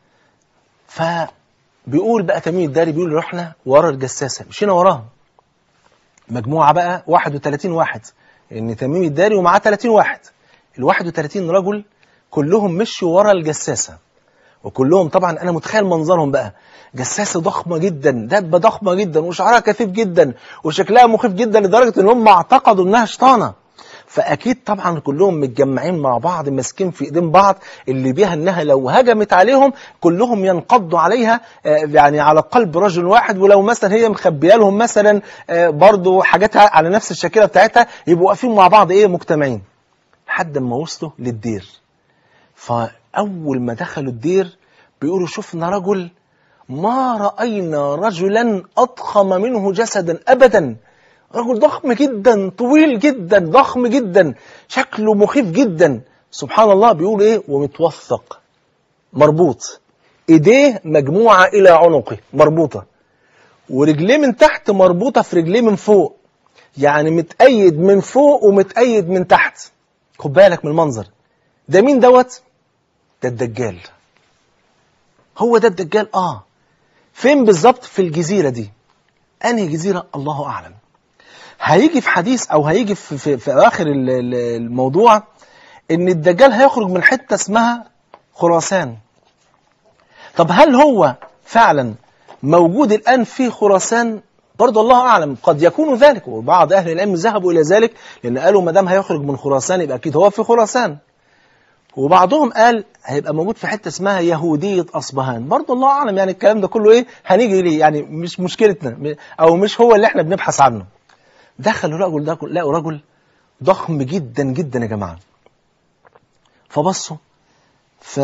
فبيقول بقى تميم الداري بيقول رحنا ورا الجساسة مشينا وراها مجموعة بقى 31 واحد إن تميم الداري ومعاه 30 واحد ال 31 رجل كلهم مشوا ورا الجساسة وكلهم طبعا انا متخيل منظرهم بقى جساسه ضخمه جدا دابه ضخمه جدا وشعرها كثيف جدا وشكلها مخيف جدا لدرجه ان هم اعتقدوا انها شيطانه فاكيد طبعا كلهم متجمعين مع بعض ماسكين في ايدين بعض اللي بيها انها لو هجمت عليهم كلهم ينقضوا عليها آه، يعني على قلب رجل واحد ولو مثلا هي مخبيه لهم مثلا آه، برضو حاجاتها على نفس الشكله بتاعتها يبقوا واقفين مع بعض ايه مجتمعين لحد ما وصلوا للدير فأول ما دخلوا الدير بيقولوا شفنا رجل ما رأينا رجلا أضخم منه جسدا أبدا رجل ضخم جدا طويل جدا ضخم جدا شكله مخيف جدا سبحان الله بيقول ايه ومتوثق مربوط ايديه مجموعة الى عنقه مربوطة ورجليه من تحت مربوطة في رجليه من فوق يعني متأيد من فوق ومتأيد من تحت خد بالك من المنظر ده مين دوت ده الدجال هو ده الدجال اه فين بالظبط في الجزيرة دي انهي جزيرة الله اعلم هيجي في حديث او هيجي في, في, في اخر ال- ال- الموضوع ان الدجال هيخرج من حتة اسمها خراسان طب هل هو فعلا موجود الان في خراسان برضه الله اعلم قد يكون ذلك وبعض اهل العلم ذهبوا الى ذلك لان قالوا ما دام هيخرج من خراسان يبقى اكيد هو في خراسان وبعضهم قال هيبقى موجود في حته اسمها يهوديه اصبهان برضه الله اعلم يعني الكلام ده كله ايه هنيجي ليه يعني مش مشكلتنا او مش هو اللي احنا بنبحث عنه دخلوا رجل ده لقوا رجل ضخم جدا جدا يا جماعه فبصوا ف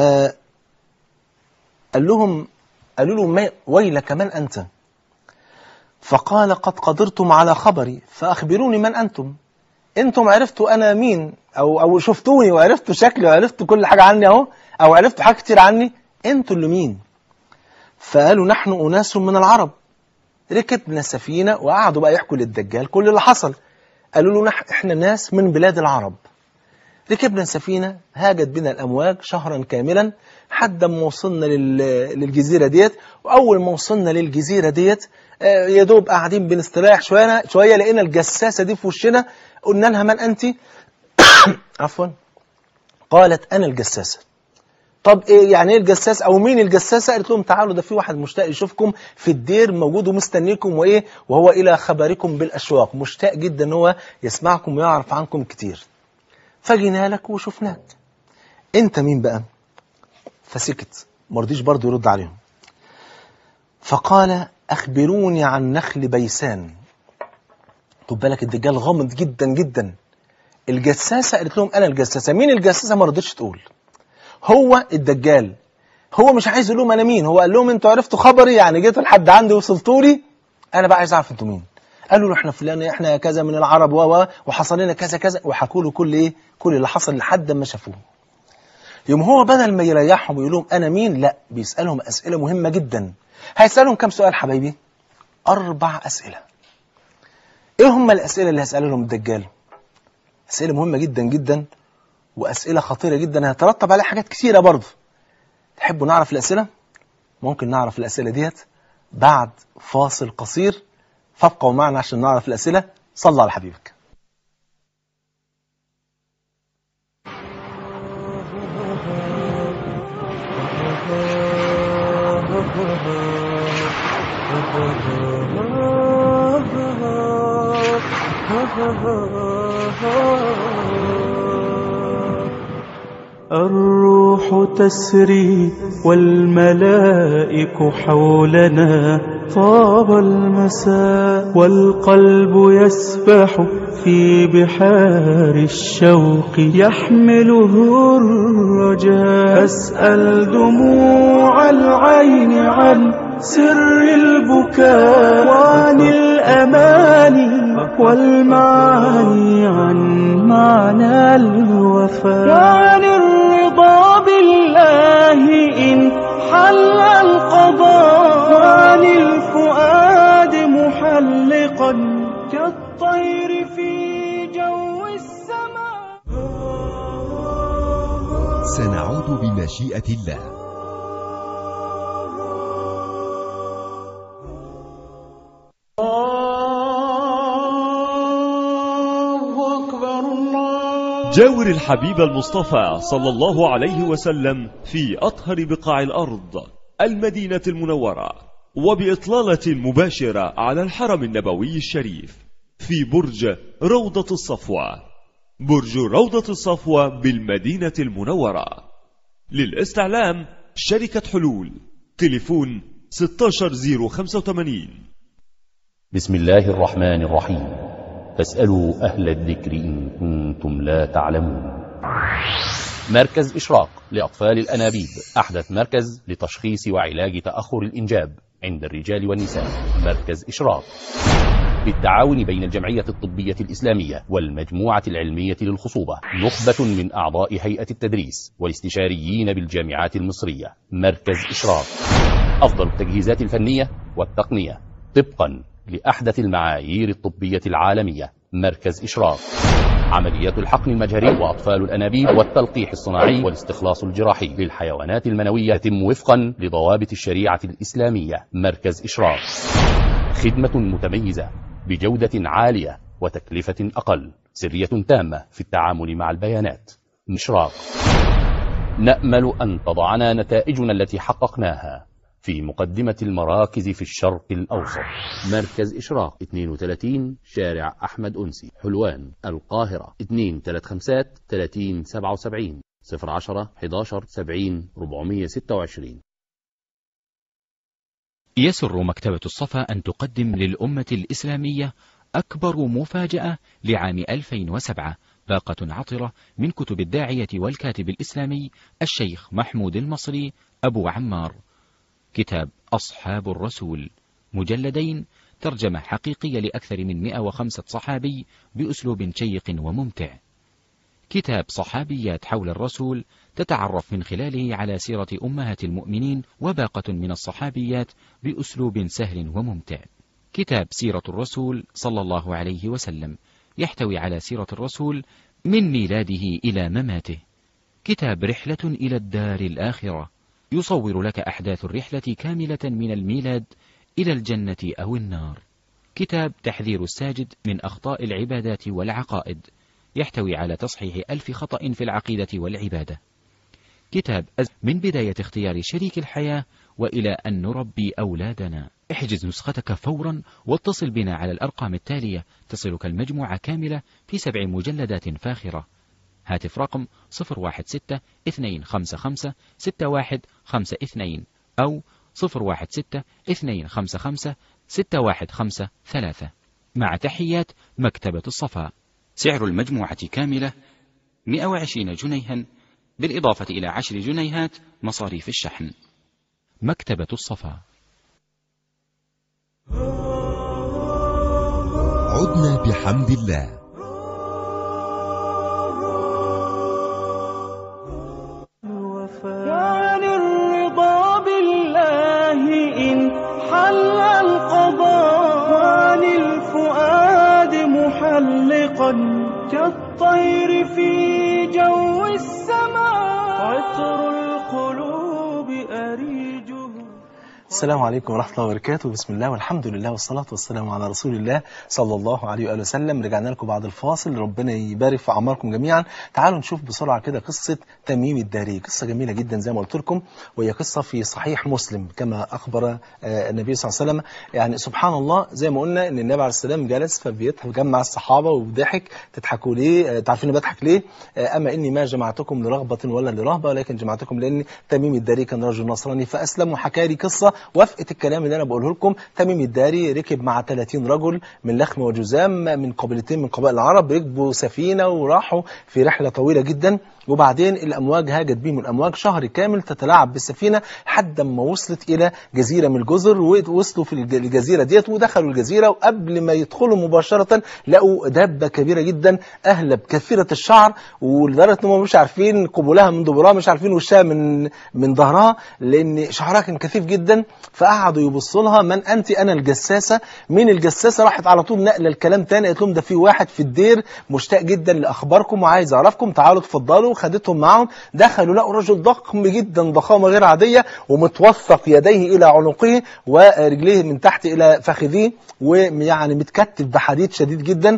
قال لهم قالوا له ما ويلك من انت فقال قد قدرتم على خبري فاخبروني من انتم انتم عرفتوا انا مين او او شفتوني وعرفتوا شكلي وعرفتوا كل حاجه عني اهو او عرفتوا حاجات كتير عني انتوا اللي مين فقالوا نحن اناس من العرب ركبنا سفينه وقعدوا بقى يحكوا للدجال كل اللي حصل قالوا له نح احنا ناس من بلاد العرب ركبنا سفينه هاجت بنا الامواج شهرا كاملا حد ما وصلنا لل- للجزيره ديت واول ما وصلنا للجزيره ديت آه، يا دوب قاعدين بنستريح شويه شويه لقينا الجساسه دي في وشنا قلنا لها من انت عفوا قالت انا الجساسه طب ايه يعني ايه الجساس او مين الجساسه قالت لهم تعالوا ده في واحد مشتاق يشوفكم في الدير موجود ومستنيكم وايه وهو الى خبركم بالاشواق مشتاق جدا ان هو يسمعكم ويعرف عنكم كتير فجينا لك وشفناك انت مين بقى فسكت ما رضيش برضه يرد عليهم فقال اخبروني عن نخل بيسان خد بالك الدجال غامض جدا جدا الجساسه قالت لهم انا الجساسه مين الجساسه ما رضتش تقول هو الدجال هو مش عايز يقول لهم انا مين هو قال لهم انتوا عرفتوا خبري يعني جيتوا لحد عندي وصلتوا لي انا بقى عايز اعرف انتوا مين قالوا له احنا فلان احنا كذا من العرب و و وحصل لنا كذا كذا وحكوا له كل ايه كل اللي حصل لحد ما شافوه يوم هو بدل ما يريحهم ويقول لهم انا مين لا بيسالهم اسئله مهمه جدا هيسالهم كم سؤال حبايبي اربع اسئله ايه هم الاسئله اللي هيسالها لهم الدجال اسئله مهمه جدا جدا واسئله خطيره جدا هيترتب عليها حاجات كثيره برضه تحبوا نعرف الاسئله ممكن نعرف الاسئله ديت بعد فاصل قصير فابقوا معنا عشان نعرف الاسئله صلى على حبيبك الروح تسري والملائك حولنا طاب المساء والقلب يسبح في بحار الشوق يحمله الرجاء أسأل دموع العين عن سر البكاء وعن الأماني والمعاني عن معنى الوفاء وعن الرضا بالله إن حل القضاء وعن الفؤاد محلقا كالطير في جو السماء سنعود بمشيئة الله الله أكبر الله جاور الحبيب المصطفى صلى الله عليه وسلم في أطهر بقاع الأرض المدينة المنورة وبإطلالة مباشرة على الحرم النبوي الشريف في برج روضة الصفوة برج روضة الصفوة بالمدينة المنورة للاستعلام شركة حلول تليفون 16085 بسم الله الرحمن الرحيم فاسألوا أهل الذكر إن كنتم لا تعلمون مركز إشراق لأطفال الأنابيب أحدث مركز لتشخيص وعلاج تأخر الإنجاب عند الرجال والنساء مركز إشراق بالتعاون بين الجمعية الطبية الإسلامية والمجموعة العلمية للخصوبة نخبة من أعضاء هيئة التدريس والاستشاريين بالجامعات المصرية مركز إشراق أفضل التجهيزات الفنية والتقنية طبقا لأحدث المعايير الطبية العالمية مركز إشراق عمليات الحقن المجهري وأطفال الأنابيب والتلقيح الصناعي والاستخلاص الجراحي للحيوانات المنوية يتم وفقا لضوابط الشريعة الإسلامية مركز إشراق خدمة متميزة بجودة عالية وتكلفة أقل سرية تامة في التعامل مع البيانات إشراق نأمل أن تضعنا نتائجنا التي حققناها في مقدمة المراكز في الشرق الأوسط مركز إشراق 32 شارع أحمد أنسي حلوان القاهرة 235 3077 010 11 70 426 يسر مكتبة الصفا أن تقدم للأمة الإسلامية أكبر مفاجأة لعام 2007 باقة عطرة من كتب الداعية والكاتب الإسلامي الشيخ محمود المصري أبو عمار كتاب أصحاب الرسول مجلدين ترجمة حقيقية لأكثر من 105 صحابي بأسلوب شيق وممتع كتاب صحابيات حول الرسول تتعرف من خلاله على سيرة أمهات المؤمنين وباقة من الصحابيات بأسلوب سهل وممتع. كتاب سيرة الرسول صلى الله عليه وسلم يحتوي على سيرة الرسول من ميلاده إلى مماته. كتاب رحلة إلى الدار الآخرة يصور لك أحداث الرحلة كاملة من الميلاد إلى الجنة أو النار. كتاب تحذير الساجد من أخطاء العبادات والعقائد يحتوي على تصحيح ألف خطأ في العقيدة والعبادة. كتاب من بداية اختيار شريك الحياة وإلى أن نربي أولادنا. احجز نسختك فورا واتصل بنا على الأرقام التالية تصلك المجموعة كاملة في سبع مجلدات فاخرة. هاتف رقم 016 255 6152 أو 016 255 6153 مع تحيات مكتبة الصفا. سعر المجموعة كاملة 120 جنيها بالإضافة إلى عشر جنيهات مصاريف الشحن مكتبة الصفا عدنا بحمد الله كان الرضا بالله إن حل القضاء عن الفؤاد محلقا كالطير في جو السماء عطر القلوب أريجه السلام عليكم ورحمة الله وبركاته بسم الله والحمد لله والصلاة والسلام على رسول الله صلى الله عليه وآله وسلم رجعنا لكم بعد الفاصل ربنا يبارك في أعماركم جميعا تعالوا نشوف بسرعة كده قصة تميم الداري قصة جميلة جدا زي ما قلت لكم وهي قصة في صحيح مسلم كما أخبر آه، النبي صلى الله عليه وسلم يعني سبحان الله زي ما قلنا إن النبي عليه السلام جلس فبيضحك جمع الصحابة وضحك تضحكوا ليه آه، تعرفين أنا بضحك ليه آه، أما إني ما جمعتكم لرغبة ولا لرهبة ولكن جمعتكم لأن تميم الداري كان رجل نصراني فأسلم وحكى لي قصة وافقت الكلام اللي أنا بقوله لكم تميم الداري ركب مع 30 رجل من لخم وجزام من قبيلتين من قبائل العرب ركبوا سفينة وراحوا في رحلة طويلة جدا وبعدين الأمواج هاجت بهم الأمواج شهر كامل تتلاعب بالسفينة حد ما وصلت إلى جزيرة من الجزر ووصلوا في الج- الجزيرة ديت ودخلوا الجزيرة وقبل ما يدخلوا مباشرة لقوا دابة كبيرة جدا أهلب كثيرة الشعر ولدرجة إنهم مش عارفين قبولها من دبرها مش عارفين وشها من من ظهرها لأن شعرها كان كثيف جدا فقعدوا يبصوا لها من أنت أنا الجساسة مين الجساسة راحت على طول نقل الكلام تاني قالت لهم ده في واحد في الدير مشتاق جدا لأخباركم وعايز أعرفكم تعالوا اتفضلوا خدتهم معاهم دخلوا لقوا رجل ضخم جدا ضخامة غير عادية ومتوثق يديه إلى عنقه ورجليه من تحت إلى فخذيه ويعني متكتف بحديد شديد جدا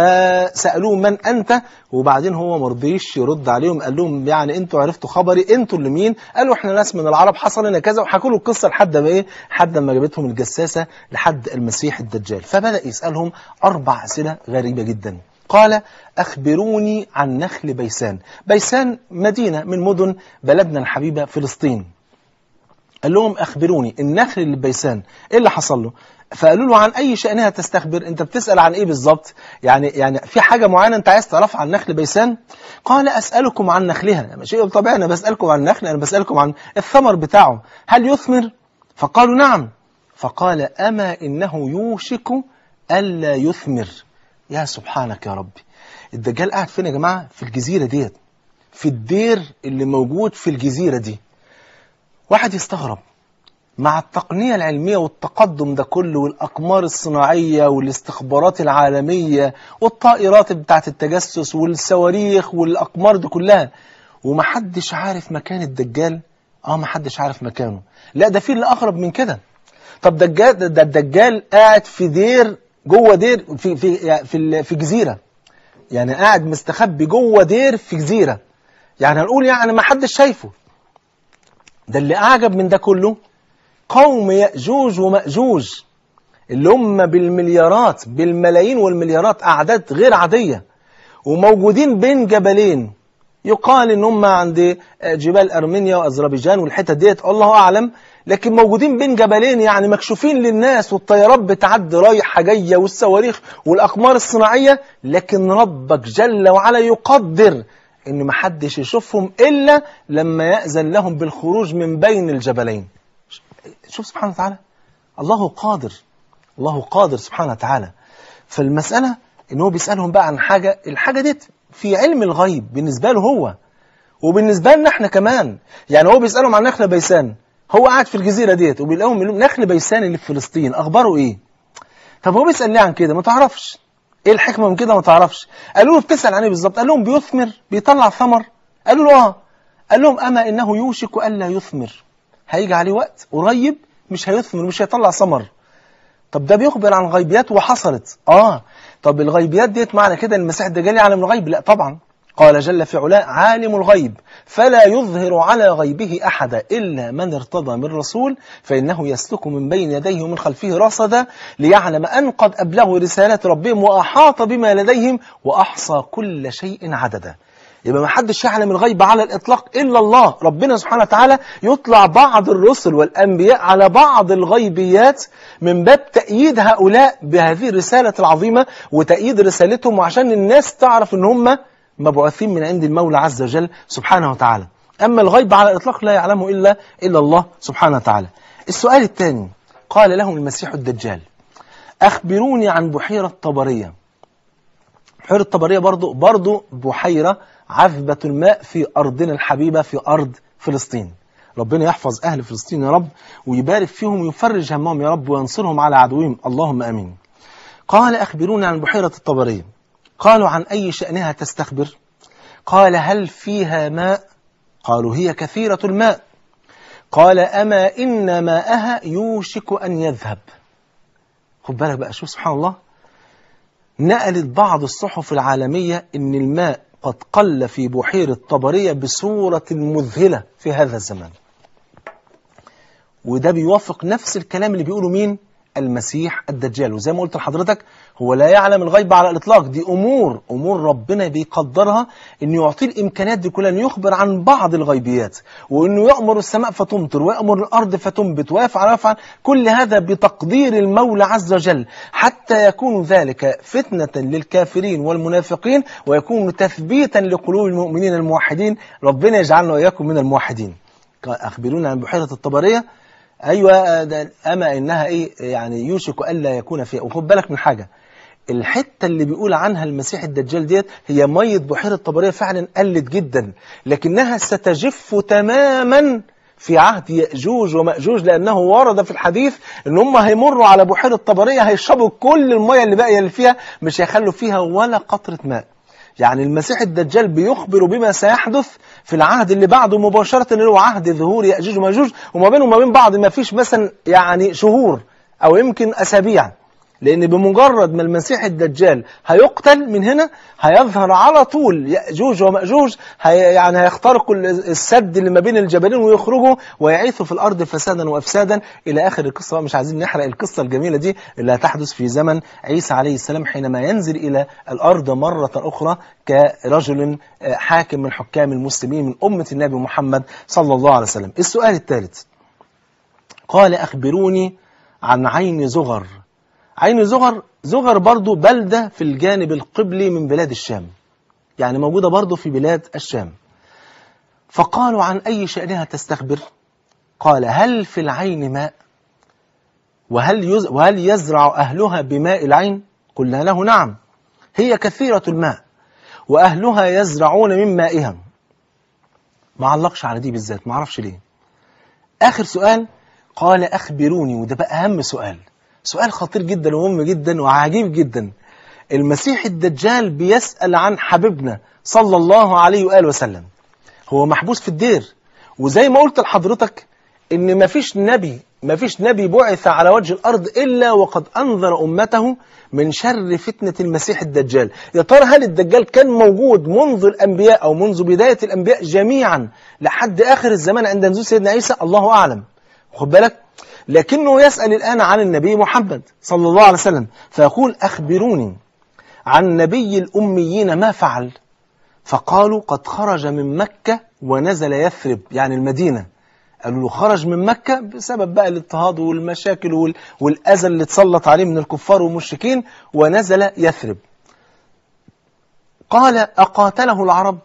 فسألوه من أنت وبعدين هو مرضيش يرد عليهم قال لهم يعني انتوا عرفتوا خبري انتوا اللي مين قالوا احنا ناس من العرب حصل لنا كذا وحكوا له القصه لحد ما ايه لحد ما جابتهم الجساسه لحد المسيح الدجال فبدا يسالهم اربع اسئله غريبه جدا قال أخبروني عن نخل بيسان بيسان مدينة من مدن بلدنا الحبيبة فلسطين قال لهم أخبروني النخل اللي بيسان إيه اللي حصل له فقالوا له عن أي شأنها تستخبر أنت بتسأل عن إيه بالظبط يعني يعني في حاجة معينة أنت عايز تعرفها عن نخل بيسان قال أسألكم عن نخلها شيء طبيعي أنا بسألكم عن النخل أنا بسألكم عن الثمر بتاعه هل يثمر فقالوا نعم فقال أما إنه يوشك ألا يثمر يا سبحانك يا ربي الدجال قاعد فين يا جماعة في الجزيرة ديت في الدير اللي موجود في الجزيرة دي واحد يستغرب مع التقنية العلمية والتقدم ده كله والأقمار الصناعية والاستخبارات العالمية والطائرات بتاعت التجسس والصواريخ والأقمار دي كلها ومحدش عارف مكان الدجال اه محدش عارف مكانه لا ده في اللي أغرب من كده طب دجال ده الدجال قاعد في دير جوه دير في في يعني في ال- في جزيره يعني قاعد مستخبي جوه دير في جزيره يعني هنقول يعني ما حدش شايفه ده اللي اعجب من ده كله قوم ياجوج وماجوج اللي هم بالمليارات بالملايين والمليارات اعداد غير عاديه وموجودين بين جبلين يقال ان هم عند جبال ارمينيا واذربيجان والحتت ديت الله اعلم لكن موجودين بين جبلين يعني مكشوفين للناس والطيارات بتعدي رايحه جايه والصواريخ والاقمار الصناعيه لكن ربك جل وعلا يقدر ان محدش يشوفهم الا لما ياذن لهم بالخروج من بين الجبلين شوف سبحانه وتعالى الله قادر الله قادر سبحانه وتعالى فالمساله ان هو بيسالهم بقى عن حاجه الحاجه ديت في علم الغيب بالنسبه له هو وبالنسبه لنا احنا كمان يعني هو بيسالهم عن نخله بيسان هو قاعد في الجزيره ديت وبيلاقيهم يقولوا نخل بيسان اللي في فلسطين اخباره ايه طب هو بيسال ليه عن كده ما تعرفش ايه الحكمه من كده ما تعرفش قالوا له بتسال عن ايه بالظبط قال لهم بيثمر بيطلع ثمر قالوا له اه قال لهم اما انه يوشك الا يثمر هيجي عليه وقت قريب مش هيثمر مش هيطلع ثمر طب ده بيخبر عن غيبيات وحصلت اه طب الغيبيات ديت معنى كده ان المسيح الدجال يعلم الغيب لا طبعا قال جل في علاه عالم الغيب فلا يظهر على غيبه أحدا إلا من ارتضى من رسول فإنه يسلك من بين يديه ومن خلفه رصدا ليعلم أن قد أبلغوا رسالات ربهم وأحاط بما لديهم وأحصى كل شيء عددا يبقى ما حدش يعلم الغيب على الإطلاق إلا الله ربنا سبحانه وتعالى يطلع بعض الرسل والأنبياء على بعض الغيبيات من باب تأييد هؤلاء بهذه الرسالة العظيمة وتأييد رسالتهم وعشان الناس تعرف ان هم مبعوثين من عند المولى عز وجل سبحانه وتعالى أما الغيب على الإطلاق لا يعلمه إلا إلا الله سبحانه وتعالى السؤال الثاني قال لهم المسيح الدجال أخبروني عن بحيرة طبرية بحيرة طبرية برضو, برضو بحيرة عذبة الماء في أرضنا الحبيبة في أرض فلسطين ربنا يحفظ أهل فلسطين يا رب ويبارك فيهم ويفرج همهم يا رب وينصرهم على عدوهم اللهم أمين قال أخبروني عن بحيرة الطبرية قالوا عن أي شأنها تستخبر قال هل فيها ماء قالوا هي كثيرة الماء قال أما إن ماءها يوشك أن يذهب خد بالك بقى شوف سبحان الله نقلت بعض الصحف العالمية إن الماء قد قل في بحيرة طبرية بصورة مذهلة في هذا الزمان وده بيوافق نفس الكلام اللي بيقوله مين المسيح الدجال وزي ما قلت لحضرتك هو لا يعلم الغيب على الإطلاق دي أمور أمور ربنا بيقدرها أنه يعطيه الإمكانات دي كلها أنه يخبر عن بعض الغيبيات وأنه يأمر السماء فتمطر ويأمر الأرض فتنبت ويفعل ويفعل كل هذا بتقدير المولى عز وجل حتى يكون ذلك فتنة للكافرين والمنافقين ويكون تثبيتا لقلوب المؤمنين الموحدين ربنا يجعلنا وإياكم من الموحدين أخبرونا عن بحيرة الطبرية ايوه ده اما انها ايه يعني يوشك الا يكون فيها وخد بالك من حاجه الحته اللي بيقول عنها المسيح الدجال ديت هي ميه بحيره طبريه فعلا قلت جدا لكنها ستجف تماما في عهد يأجوج ومأجوج لأنه ورد في الحديث أن هم هيمروا على بحيرة طبرية هيشربوا كل المية اللي باقية اللي فيها مش هيخلوا فيها ولا قطرة ماء يعني المسيح الدجال بيخبر بما سيحدث في العهد اللي بعده مباشرة اللي هو عهد ظهور يأجوج ومأجوج وما بينهم وما بين بعض ما فيش مثلا يعني شهور أو يمكن أسابيع لأن بمجرد ما المسيح الدجال هيقتل من هنا هيظهر على طول يأجوج ومأجوج هي يعني هيخترقوا السد اللي ما بين الجبلين ويخرجوا ويعيثوا في الأرض فسادا وأفسادا إلى آخر القصة مش عايزين نحرق القصة الجميلة دي اللي هتحدث في زمن عيسى عليه السلام حينما ينزل إلى الأرض مرة أخرى كرجل حاكم من حكام المسلمين من أمة النبي محمد صلى الله عليه وسلم السؤال الثالث قال أخبروني عن عين زغر عين زغر زغر برضو بلدة في الجانب القبلي من بلاد الشام يعني موجودة برضو في بلاد الشام فقالوا عن أي شأنها تستخبر قال هل في العين ماء وهل, يز وهل يزرع أهلها بماء العين قلنا له نعم هي كثيرة الماء وأهلها يزرعون من مائها ما علقش على دي بالذات ما عرفش ليه آخر سؤال قال أخبروني وده بقى أهم سؤال سؤال خطير جدا ومهم جدا وعجيب جدا المسيح الدجال بيسأل عن حبيبنا صلى الله عليه وآله وسلم هو محبوس في الدير وزي ما قلت لحضرتك ان مفيش نبي مفيش نبي بعث على وجه الأرض إلا وقد أنذر أمته من شر فتنة المسيح الدجال يا ترى هل الدجال كان موجود منذ الأنبياء أو منذ بداية الأنبياء جميعا لحد آخر الزمان عند نزول سيدنا عيسى الله أعلم خد بالك لكنه يسأل الآن عن النبي محمد صلى الله عليه وسلم فيقول أخبروني عن نبي الأميين ما فعل فقالوا قد خرج من مكة ونزل يثرب يعني المدينة قالوا له خرج من مكة بسبب بقى الاضطهاد والمشاكل وال- والأذى اللي اتسلط عليه من الكفار والمشركين ونزل يثرب قال أقاتله العرب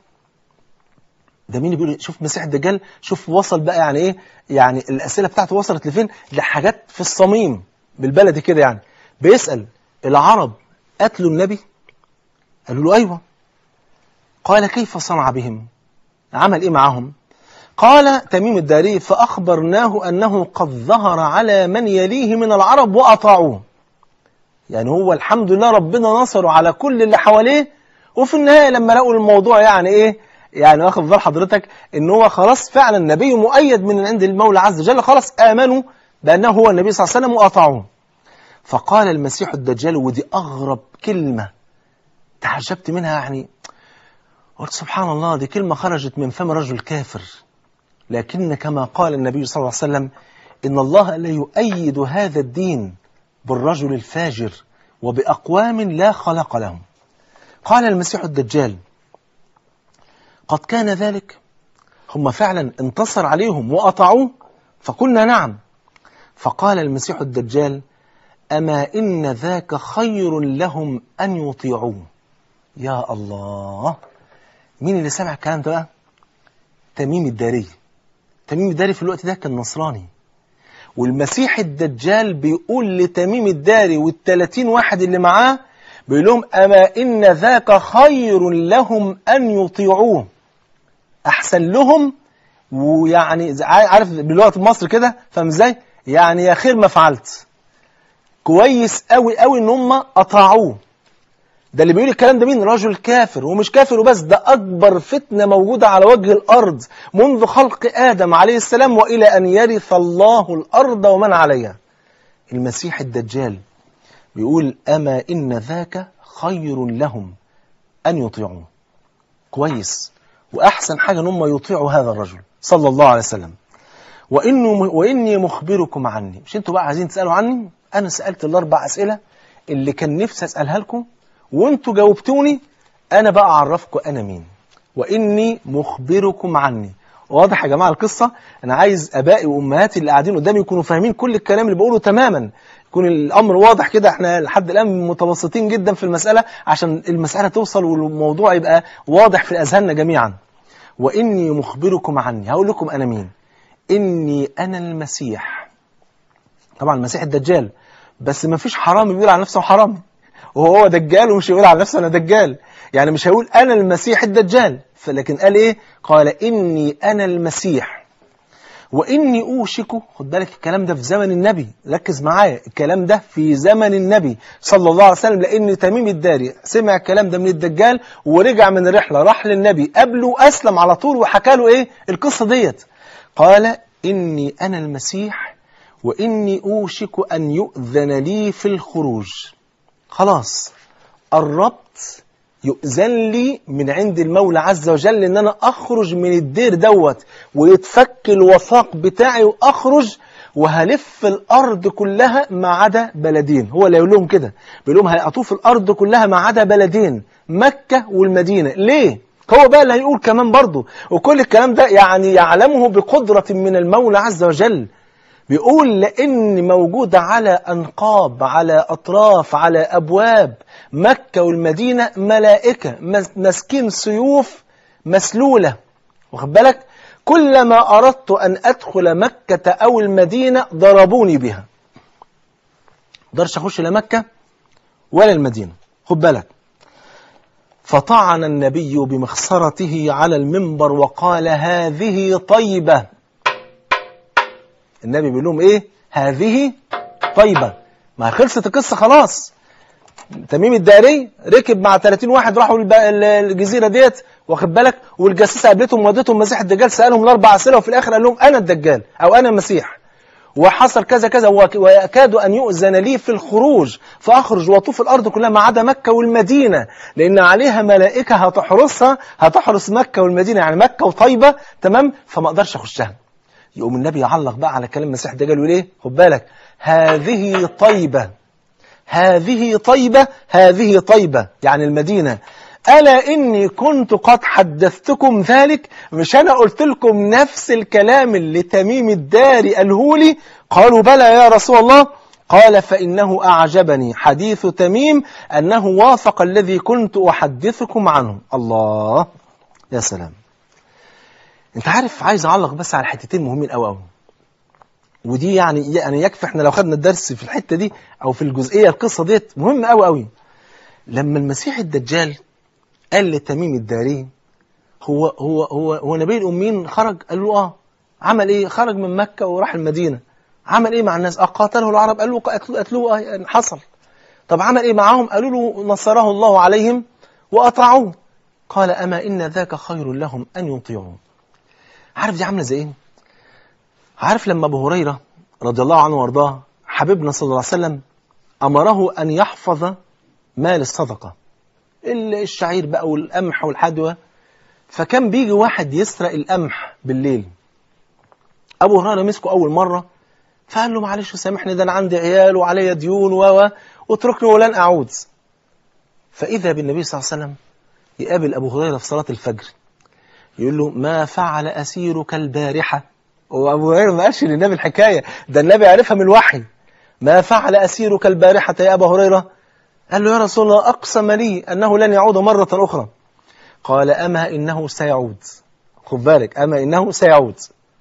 ده مين بيقول شوف مسيح الدجال شوف وصل بقى يعني ايه يعني الأسئلة بتاعته وصلت لفين لحاجات في الصميم بالبلدي كده يعني بيسأل العرب قتلوا النبي قالوا له أيوة قال كيف صنع بهم عمل إيه معهم قال تميم الداري فأخبرناه أنه قد ظهر على من يليه من العرب وأطاعوه يعني هو الحمد لله ربنا نصره على كل اللي حواليه وفي النهاية لما لقوا الموضوع يعني إيه يعني واخد بال حضرتك ان هو خلاص فعلا النبي مؤيد من عند المولى عز وجل خلاص آمنوا بأنه هو النبي صلى الله عليه وسلم وأطاعوه فقال المسيح الدجال ودي أغرب كلمة تعجبت منها يعني قلت سبحان الله دي كلمة خرجت من فم رجل كافر لكن كما قال النبي صلى الله عليه وسلم إن الله لا يؤيد هذا الدين بالرجل الفاجر وبأقوام لا خلق لهم قال المسيح الدجال قد كان ذلك هم فعلا انتصر عليهم وأطاعوه فقلنا نعم فقال المسيح الدجال أما إن ذاك خير لهم أن يطيعوه يا الله مين اللي سمع الكلام ده بقى تميم الداري تميم الداري في الوقت ده كان نصراني والمسيح الدجال بيقول لتميم الداري والثلاثين واحد اللي معاه بيقول لهم أما إن ذاك خير لهم أن يطيعوه أحسن لهم ويعني زي- عارف بالوقت مصر كده فاهم ازاي يعني يا خير ما فعلت كويس قوي قوي ان هم اطاعوه ده اللي بيقول الكلام ده مين رجل كافر ومش كافر وبس ده اكبر فتنه موجوده على وجه الارض منذ خلق ادم عليه السلام والى ان يرث الله الارض ومن عليها المسيح الدجال بيقول اما ان ذاك خير لهم ان يطيعوه كويس واحسن حاجه ان هم يطيعوا هذا الرجل صلى الله عليه وسلم وإنه وإني مخبركم عني مش انتوا بقى عايزين تسألوا عني أنا سألت الأربع أسئلة اللي كان نفسي أسألها لكم وانتوا جاوبتوني أنا بقى أعرفكم أنا مين وإني مخبركم عني واضح يا جماعة القصة أنا عايز أبائي وأمهاتي اللي قاعدين قدامي يكونوا فاهمين كل الكلام اللي بقوله تماما يكون الأمر واضح كده احنا لحد الآن متوسطين جدا في المسألة عشان المسألة توصل والموضوع يبقى واضح في أذهاننا جميعا وإني مخبركم عني هقول لكم أنا مين إني أنا المسيح طبعا المسيح الدجال بس ما فيش حرامي بيقول على نفسه حرامي وهو دجال ومش هيقول على نفسه أنا دجال يعني مش هيقول أنا المسيح الدجال فلكن قال إيه قال إني أنا المسيح وإني أوشك خد بالك الكلام ده في زمن النبي ركز معايا الكلام ده في زمن النبي صلى الله عليه وسلم لأن تميم الداري سمع الكلام ده من الدجال ورجع من الرحلة راح للنبي قبله أسلم على طول وحكى له إيه القصة ديت قال إني أنا المسيح وإني أوشك أن يؤذن لي في الخروج خلاص قربت يؤذن لي من عند المولى عز وجل ان انا اخرج من الدير دوت ويتفك الوثاق بتاعي واخرج وهلف الارض كلها ما عدا بلدين هو اللي يقول لهم كده بيقول لهم هيطوف الارض كلها ما عدا بلدين مكه والمدينه ليه هو بقى اللي هيقول كمان برضه وكل الكلام ده يعني يعلمه بقدره من المولى عز وجل بيقول لأن موجودة على أنقاب على أطراف على أبواب مكة والمدينة ملائكة مس- ماسكين سيوف مسلولة واخد بالك كلما أردت أن أدخل مكة أو المدينة ضربوني بها مقدرش أخش لا مكة ولا المدينة خد بالك فطعن النبي بمخصرته على المنبر وقال هذه طيبة النبي بيقول لهم ايه هذه طيبة ما خلصت القصة خلاص تميم الداري ركب مع 30 واحد راحوا الب- ال- الجزيرة ديت واخد بالك والجاسوسة قابلتهم ودتهم مسيح الدجال سألهم الأربع أسئلة وفي الآخر قال لهم أنا الدجال أو أنا المسيح وحصل كذا كذا وك- ويكاد أن يؤذن لي في الخروج فأخرج وأطوف الأرض كلها ما عدا مكة والمدينة لأن عليها ملائكة هتحرسها هتحرس مكة والمدينة يعني مكة وطيبة تمام فما أقدرش أخشها يقوم النبي يعلق بقى على كلام المسيح الدجال يقول ايه خد بالك هذه طيبة هذه طيبة هذه طيبة يعني المدينة ألا إني كنت قد حدثتكم ذلك مش أنا قلت لكم نفس الكلام اللي تميم الداري قاله لي قالوا بلى يا رسول الله قال فإنه أعجبني حديث تميم أنه وافق الذي كنت أحدثكم عنه الله يا سلام انت عارف عايز اعلق بس على حتتين مهمين قوي قوي ودي يعني يعني يكفي احنا لو خدنا الدرس في الحته دي او في الجزئيه القصه ديت مهمه قوي قوي لما المسيح الدجال قال لتميم الداري هو هو هو هو نبي الامين خرج قال له اه عمل ايه خرج من مكه وراح المدينه عمل ايه مع الناس اه قاتله العرب قالوا قتلوه قتلوه اه يعني حصل طب عمل ايه معاهم قالوا له نصره الله عليهم واطاعوه قال اما ان ذاك خير لهم ان يطيعوه عارف دي عامله زي ايه عارف لما ابو هريره رضي الله عنه وارضاه حبيبنا صلى الله عليه وسلم امره ان يحفظ مال الصدقه الشعير بقى والقمح والحدوى فكان بيجي واحد يسرق القمح بالليل ابو هريره مسكه اول مره فقال له معلش سامحني ده انا عندي عيال وعليا ديون و واتركني ولن اعود فاذا بالنبي صلى الله عليه وسلم يقابل ابو هريره في صلاه الفجر يقول له ما فعل أسيرك البارحة وأبو هريرة ما قالش للنبي الحكاية ده النبي عرفها من الوحي ما فعل أسيرك البارحة يا أبا هريرة قال له يا رسول الله أقسم لي أنه لن يعود مرة أخرى قال أما إنه سيعود خد بالك أما إنه سيعود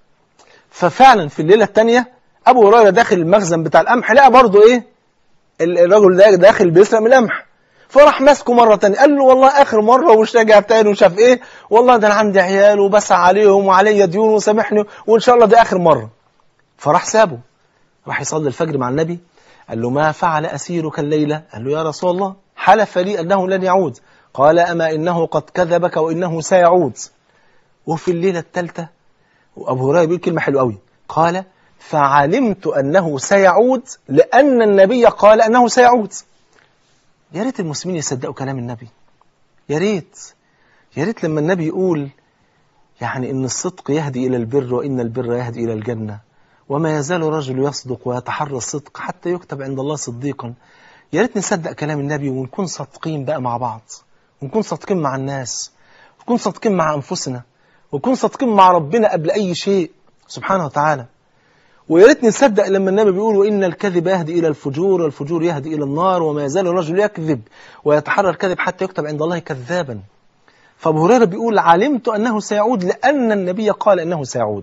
ففعلا في الليلة الثانية أبو هريرة داخل المخزن بتاع القمح لقى برضه إيه الرجل ده داخل بيسرق من القمح فراح ماسكه مرة تانية قال له والله آخر مرة ومش راجع تاني وشاف إيه والله ده أنا عندي عيال وبسع عليهم وعليا ديون وسامحني وإن شاء الله دي آخر مرة فراح سابه راح يصلي الفجر مع النبي قال له ما فعل أسيرك الليلة قال له يا رسول الله حلف لي أنه لن يعود قال أما إنه قد كذبك وإنه سيعود وفي الليلة الثالثة وأبو هريرة بيقول كلمة حلوة قوي قال فعلمت أنه سيعود لأن النبي قال أنه سيعود يا ريت المسلمين يصدقوا كلام النبي يا ريت يا ريت لما النبي يقول يعني إن الصدق يهدي إلى البر وإن البر يهدي إلى الجنة وما يزال الرجل يصدق ويتحرى الصدق حتى يكتب عند الله صديقا يا ريت نصدق كلام النبي ونكون صادقين بقى مع بعض ونكون صادقين مع الناس ونكون صادقين مع أنفسنا ونكون صادقين مع ربنا قبل أي شيء سبحانه وتعالى ويا ريت نصدق لما النبي بيقول وإن الكذب يهدي إلى الفجور والفجور يهدي إلى النار وما يزال الرجل يكذب ويتحرى الكذب حتى يكتب عند الله كذابا فأبو هريرة بيقول علمت أنه سيعود لأن النبي قال أنه سيعود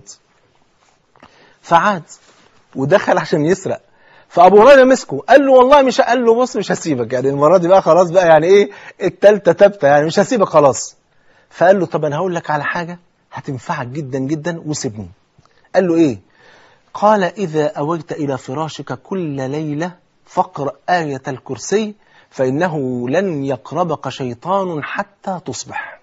فعاد ودخل عشان يسرق فابو هريره مسكه قال له والله مش قال له بص مش هسيبك يعني المره دي بقى خلاص بقى يعني ايه التالتة تابتة يعني مش هسيبك خلاص فقال له طب انا هقول لك على حاجه هتنفعك جدا جدا وسيبني قال له ايه قال اذا اويت الى فراشك كل ليله فاقرا ايه الكرسي فانه لن يقربك شيطان حتى تصبح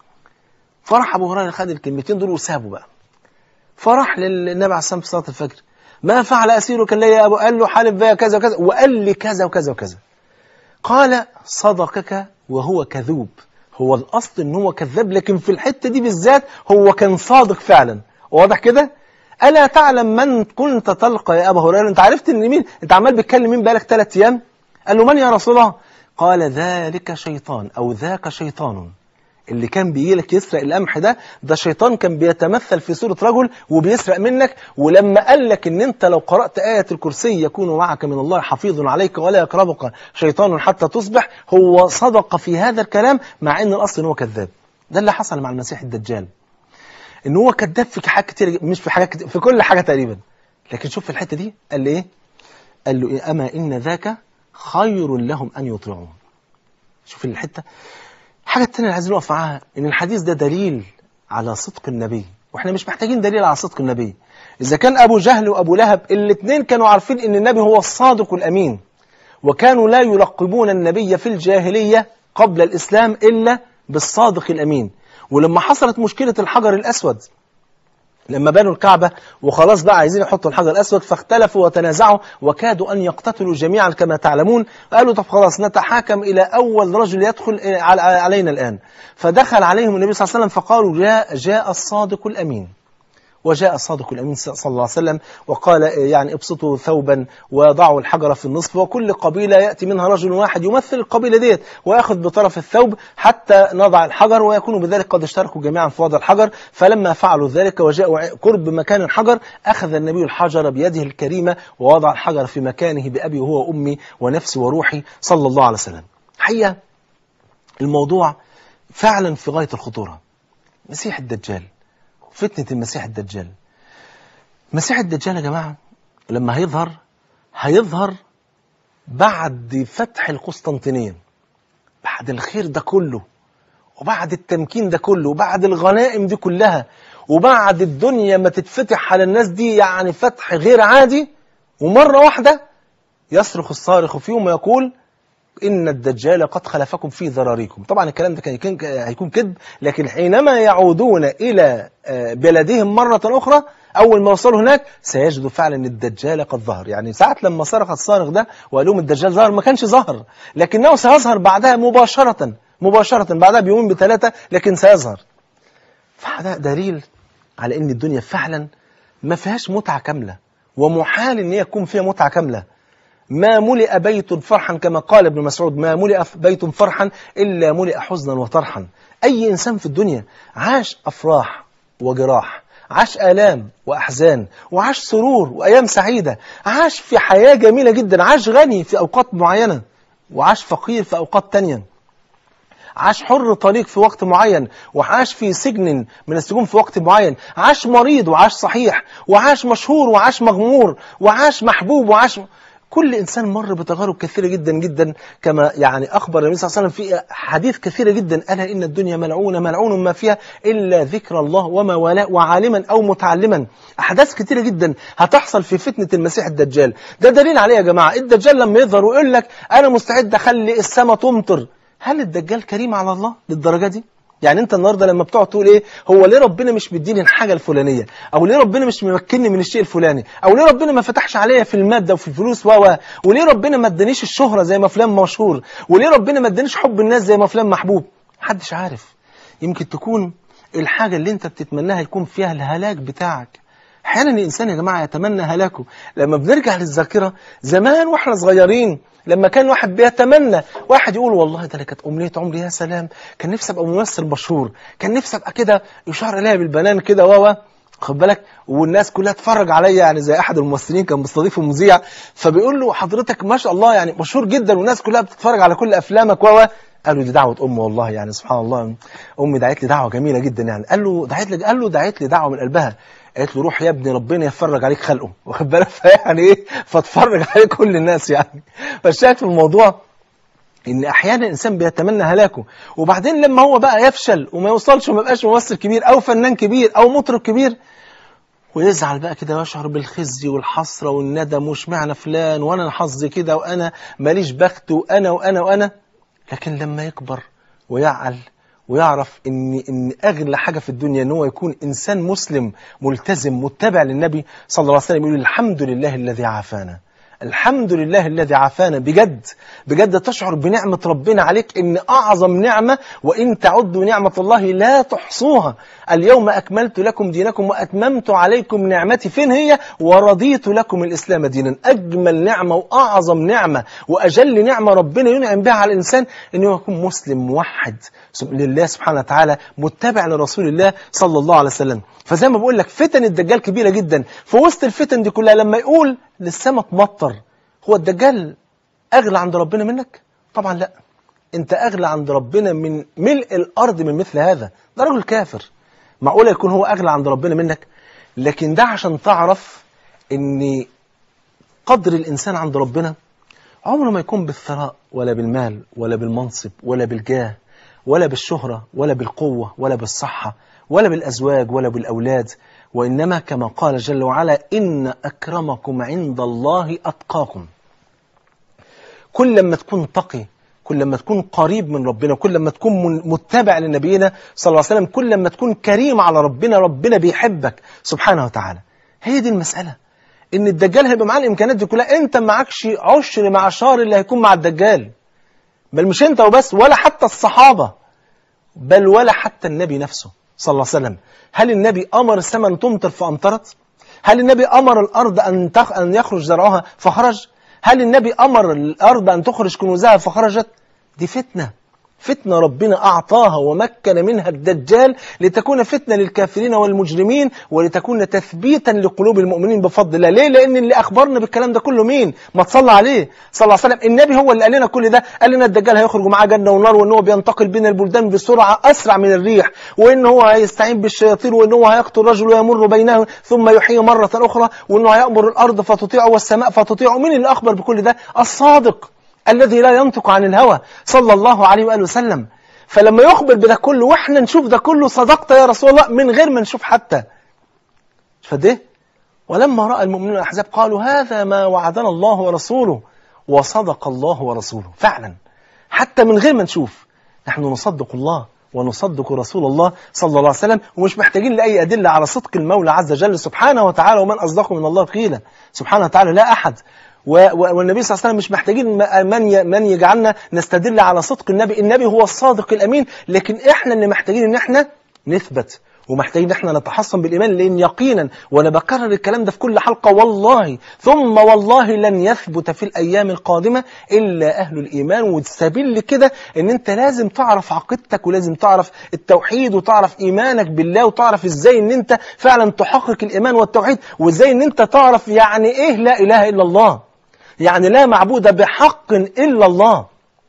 فرح ابو هريره خد الكلمتين دول وسابه بقى فراح للنبي عليه الصلاه والسلام في صلاه الفجر ما فعل أسيرك اللي يا أبو قال له حالف بيا كذا وكذا وقال لي كذا وكذا وكذا قال صدقك وهو كذوب هو الأصل إن هو كذاب لكن في الحتة دي بالذات هو كان صادق فعلا واضح كده ألا تعلم من كنت تلقى يا أبا هريرة أنت عرفت إن مين أنت عمال بتكلم مين بقالك ثلاث أيام قال له من يا رسول الله قال ذلك شيطان أو ذاك شيطان اللي كان بيجي لك يسرق القمح ده ده شيطان كان بيتمثل في صورة رجل وبيسرق منك ولما قال لك ان انت لو قرأت آية الكرسي يكون معك من الله حفيظ عليك ولا يقربك شيطان حتى تصبح هو صدق في هذا الكلام مع ان الاصل ان هو كذاب ده اللي حصل مع المسيح الدجال ان هو كذاب في حاجات كتير مش في حاجات كتير في كل حاجة تقريبا لكن شوف في الحتة دي قال لي ايه قال له إيه اما ان ذاك خير لهم ان يطيعون شوف الحتة الحاجة التانية اللي عايزين نقف معاها إن الحديث ده دليل على صدق النبي وإحنا مش محتاجين دليل على صدق النبي إذا كان أبو جهل وأبو لهب الاثنين كانوا عارفين إن النبي هو الصادق الأمين وكانوا لا يلقبون النبي في الجاهلية قبل الإسلام إلا بالصادق الأمين ولما حصلت مشكلة الحجر الأسود لما بنوا الكعبة وخلاص بقى عايزين يحطوا الحجر الأسود فاختلفوا وتنازعوا وكادوا أن يقتتلوا جميعا كما تعلمون قالوا طب خلاص نتحاكم إلى أول رجل يدخل علينا الآن فدخل عليهم النبي صلى الله عليه وسلم فقالوا جاء, جاء الصادق الأمين وجاء الصادق الأمين صلى الله عليه وسلم وقال يعني ابسطوا ثوبا وضعوا الحجر في النصف وكل قبيلة يأتي منها رجل واحد يمثل القبيلة ديت ويأخذ بطرف الثوب حتى نضع الحجر ويكونوا بذلك قد اشتركوا جميعا في وضع الحجر فلما فعلوا ذلك وجاءوا قرب مكان الحجر أخذ النبي الحجر بيده الكريمة ووضع الحجر في مكانه بأبي وهو وأمي ونفسي وروحي صلى الله عليه وسلم حقيقة الموضوع فعلا في غاية الخطورة مسيح الدجال فتنة المسيح الدجال مسيح الدجال يا جماعة لما هيظهر هيظهر بعد فتح القسطنطينية بعد الخير ده كله وبعد التمكين ده كله وبعد الغنائم دي كلها وبعد الدنيا ما تتفتح على الناس دي يعني فتح غير عادي ومرة واحدة يصرخ الصارخ فيهم ويقول إن الدجال قد خلفكم في ذراريكم طبعا الكلام ده كان يكون- هيكون كذب لكن حينما يعودون إلى آه، بلدهم مرة أخرى أول ما وصلوا هناك سيجدوا فعلا أن الدجال قد ظهر يعني ساعة لما صرخ الصارخ ده وقال لهم الدجال ظهر ما كانش ظهر لكنه سيظهر بعدها مباشرة مباشرة بعدها بيومين بثلاثة لكن سيظهر فده دليل على ان الدنيا فعلا ما فيهاش متعة كاملة ومحال ان هي يكون فيها متعة كاملة ما ملئ بيت فرحا كما قال ابن مسعود ما ملئ بيت فرحا إلا ملئ حزنا وطرحا أي إنسان في الدنيا عاش أفراح وجراح عاش آلام وأحزان وعاش سرور وأيام سعيدة عاش في حياة جميلة جدا عاش غني في أوقات معينة وعاش فقير في أوقات تانية عاش حر طريق في وقت معين وعاش في سجن من السجون في وقت معين عاش مريض وعاش صحيح وعاش مشهور وعاش مغمور وعاش محبوب وعاش كل إنسان مر بتجارب كثيرة جدا جدا كما يعني أخبر النبي صلى الله عليه وسلم في حديث كثيرة جدا ألا إن الدنيا ملعونة ملعون ما فيها إلا ذكر الله وما ولاء وعالما أو متعلما أحداث كثيرة جدا هتحصل في فتنة المسيح الدجال ده دليل عليه يا جماعة الدجال لما يظهر ويقول لك أنا مستعد أخلي السماء تمطر هل الدجال كريم على الله للدرجة دي؟ يعني انت النهارده لما بتقعد تقول ايه هو ليه ربنا مش مديني الحاجه الفلانيه او ليه ربنا مش ممكنني من الشيء الفلاني او ليه ربنا ما فتحش عليا في الماده وفي الفلوس و و وليه ربنا ما ادانيش الشهره زي ما فلان مشهور وليه ربنا ما ادانيش حب الناس زي ما فلان محبوب محدش عارف يمكن تكون الحاجه اللي انت بتتمناها يكون فيها الهلاك بتاعك احيانا الانسان يا جماعه يتمنى هلاكه لما بنرجع للذاكره زمان واحنا صغيرين لما كان واحد بيتمنى واحد يقول والله ده أنا كانت امنيه عمري يا سلام كان نفسي ابقى ممثل مشهور كان نفسي ابقى كده يشار اليها بالبنان كده و خد بالك والناس كلها تتفرج عليا يعني زي احد الممثلين كان مستضيف مذيع فبيقول له حضرتك ما شاء الله يعني مشهور جدا والناس كلها بتتفرج على كل افلامك و قالوا دي دعوه ام والله يعني سبحان الله امي دعت لي دعوه جميله جدا يعني قال له دعت لي قال له دعت لي دعوه من قلبها قالت له روح يا ابني ربنا يفرج عليك خلقه واخد بالك فيعني ايه فاتفرج عليه كل الناس يعني فالشاهد في الموضوع ان احيانا الانسان بيتمنى هلاكه وبعدين لما هو بقى يفشل وما يوصلش وما يبقاش ممثل كبير او فنان كبير او مطرب كبير ويزعل بقى كده ويشعر بالخزي والحسرة والندم واشمعنى فلان وانا حظي كده وانا ماليش بخت وانا وانا وانا لكن لما يكبر ويعقل ويعرف ان ان اغلى حاجه في الدنيا ان هو يكون انسان مسلم ملتزم متبع للنبي صلى الله عليه وسلم يقول الحمد لله الذي عافانا الحمد لله الذي عافانا بجد بجد تشعر بنعمة ربنا عليك إن أعظم نعمة وإن تعدوا نعمة الله لا تحصوها اليوم أكملت لكم دينكم وأتممت عليكم نعمتي فين هي ورضيت لكم الإسلام دينا أجمل نعمة وأعظم نعمة وأجل نعمة ربنا ينعم بها على الإنسان إنه يكون مسلم موحد لله سبحانه وتعالى متبع لرسول الله صلى الله عليه وسلم فزي ما بقول لك فتن الدجال كبيرة جدا في وسط الفتن دي كلها لما يقول للسماء تمطر هو الدجال أغلى عند ربنا منك؟ طبعا لا أنت أغلى عند ربنا من ملء الأرض من مثل هذا ده رجل كافر معقولة يكون هو أغلى عند ربنا منك لكن ده عشان تعرف أن قدر الإنسان عند ربنا عمره ما يكون بالثراء ولا بالمال ولا بالمنصب ولا بالجاه ولا بالشهرة ولا بالقوة ولا بالصحة ولا بالأزواج ولا بالأولاد وإنما كما قال جل وعلا إن أكرمكم عند الله أتقاكم كل لما تكون تقي كل لما تكون قريب من ربنا كل لما تكون متبع لنبينا صلى الله عليه وسلم كل لما تكون كريم على ربنا ربنا بيحبك سبحانه وتعالى هي دي المسألة إن الدجال هيبقى معاه الإمكانيات دي كلها أنت معكش عشر معشار اللي هيكون مع الدجال بل مش أنت وبس ولا حتى الصحابة بل ولا حتى النبي نفسه صلى الله عليه وسلم هل النبي أمر السماء أن تمطر فأمطرت هل النبي أمر الأرض أن, تخ... أن يخرج زرعها فخرج هل النبي أمر الأرض أن تخرج كنوزها فخرجت دي فتنة فتنة ربنا أعطاها ومكن منها الدجال لتكون فتنة للكافرين والمجرمين ولتكون تثبيتا لقلوب المؤمنين بفضل الله ليه؟ لأن اللي أخبرنا بالكلام ده كله مين؟ ما تصلى عليه صلى الله عليه وسلم النبي هو اللي قال لنا كل ده قال لنا الدجال هيخرج معاه جنة ونار وأن هو بينتقل بين البلدان بسرعة أسرع من الريح وأن هو هيستعين بالشياطين وأن هو هيقتل رجل ويمر بينه ثم يحيي مرة أخرى وأنه هيأمر الأرض فتطيعه والسماء فتطيعه مين اللي أخبر بكل ده؟ الصادق الذي لا ينطق عن الهوى صلى الله عليه وآله وسلم فلما يخبر بده كله واحنا نشوف ده كله صدقت يا رسول الله من غير ما نشوف حتى فده ولما رأى المؤمنون الأحزاب قالوا هذا ما وعدنا الله ورسوله وصدق الله ورسوله فعلا حتى من غير ما نشوف نحن نصدق الله ونصدق رسول الله صلى الله عليه وسلم ومش محتاجين لأي أدلة على صدق المولى عز وجل سبحانه وتعالى ومن أصدقه من الله قيلا سبحانه وتعالى لا أحد والنبي صلى الله عليه وسلم مش محتاجين من من يجعلنا نستدل على صدق النبي النبي هو الصادق الأمين لكن إحنا اللي محتاجين إن إحنا نثبت ومحتاجين ان احنا نتحصن بالايمان لان يقينا وانا بكرر الكلام ده في كل حلقه والله ثم والله لن يثبت في الايام القادمه الا اهل الايمان والسبيل لكده ان انت لازم تعرف عقيدتك ولازم تعرف التوحيد وتعرف ايمانك بالله وتعرف ازاي ان انت فعلا تحقق الايمان والتوحيد وازاي ان انت تعرف يعني ايه لا اله الا الله يعني لا معبود بحق الا الله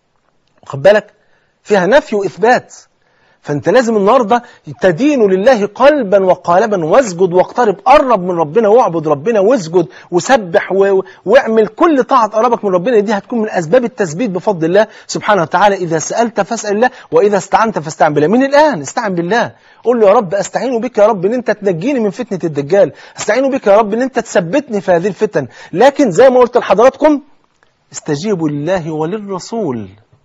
خد بالك فيها نفي واثبات فانت لازم النهارده تدين لله قلبا وقالبا واسجد واقترب قرب من ربنا واعبد ربنا واسجد وسبح و... واعمل كل طاعه قربك من ربنا دي هتكون من اسباب التثبيت بفضل الله سبحانه وتعالى اذا سالت فاسال الله واذا استعنت فاستعن بالله من الان استعن بالله قول له يا رب استعين بك يا رب ان انت تنجيني من فتنه الدجال استعين بك يا رب ان انت تثبتني في هذه الفتن لكن زي ما قلت لحضراتكم استجيبوا لله وللرسول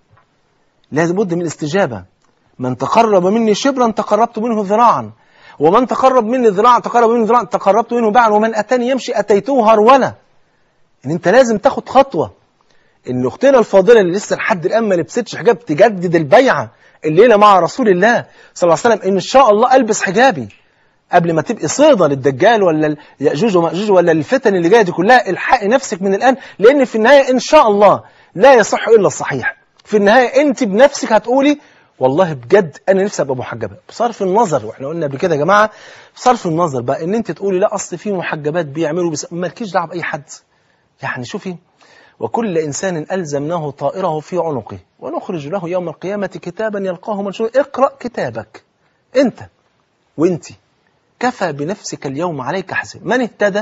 لازم بد من الاستجابه من تقرب مني شبرا تقربت منه ذراعا ومن تقرب مني ذراعا تقرب مني ذراعا تقربت منه باعا ومن أتاني يمشي أتيته هرولة إن أنت لازم تاخد خطوة إن أختنا الفاضلة اللي لسه لحد الآن ما لبستش حجاب تجدد البيعة الليلة مع رسول الله صلى الله عليه وسلم إن شاء الله ألبس حجابي قبل ما تبقي صيدة للدجال ولا يأجوج ومأجوج ولا الفتن اللي جاية دي كلها الحقي نفسك من الآن لأن في النهاية إن شاء الله لا يصح إلا الصحيح في النهاية أنت بنفسك هتقولي والله بجد انا نفسي ابقى محجبه بصرف النظر واحنا قلنا قبل كده يا جماعه بصرف النظر بقى ان انت تقولي لا اصل في محجبات بيعملوا بس مالكيش دعوه باي حد يعني شوفي وكل انسان الزمناه طائره في عنقه ونخرج له يوم القيامه كتابا يلقاه منشورا اقرا كتابك انت وانت كفى بنفسك اليوم عليك حسب من اهتدى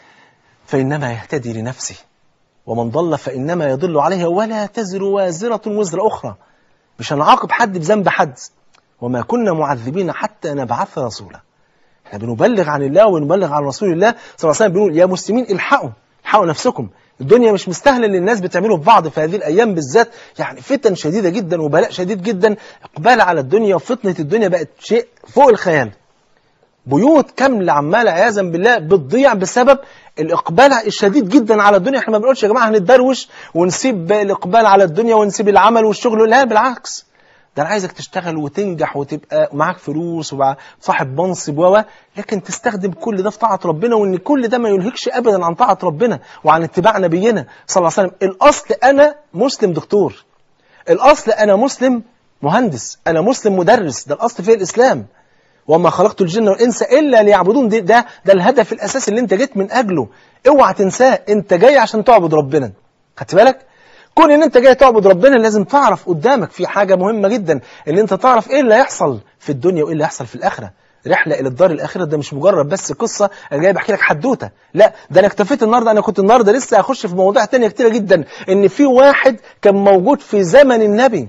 فانما يهتدي لنفسه ومن ضل فانما يضل عليها ولا تزر وازره وزر اخرى مش هنعاقب حد بذنب حد وما كنا معذبين حتى نبعث رسولا احنا بنبلغ عن الله ونبلغ عن رسول الله صلى الله عليه وسلم بنقول يا مسلمين الحقوا الحقوا نفسكم الدنيا مش مستاهله اللي الناس بتعمله في بعض في هذه الايام بالذات يعني فتن شديده جدا وبلاء شديد جدا اقبال على الدنيا وفتنه الدنيا بقت شيء فوق الخيال بيوت كامله عماله عياذا بالله بتضيع بسبب الاقبال الشديد جدا على الدنيا احنا ما بنقولش يا جماعه هنتدروش ونسيب الاقبال على الدنيا ونسيب العمل والشغل لا بالعكس ده انا عايزك تشتغل وتنجح وتبقى معاك فلوس وصاحب منصب و لكن تستخدم كل ده في طاعه ربنا وان كل ده ما يلهكش ابدا عن طاعه ربنا وعن اتباع نبينا صلى الله عليه وسلم الاصل انا مسلم دكتور الاصل انا مسلم مهندس انا مسلم مدرس ده الاصل في الاسلام وما خلقت الجن والانس الا ليعبدون ده ده, ده الهدف الاساسي اللي انت جيت من اجله اوعى تنساه انت جاي عشان تعبد ربنا خدت بالك كون ان انت جاي تعبد ربنا لازم تعرف قدامك في حاجه مهمه جدا ان انت تعرف ايه اللي هيحصل في الدنيا وايه اللي هيحصل في الاخره رحله الى الدار الاخره ده مش مجرد بس قصه انا جاي بحكي لك حدوته لا ده انا اكتفيت النهارده انا كنت النهارده لسه هخش في مواضيع تانية كتيره جدا ان في واحد كان موجود في زمن النبي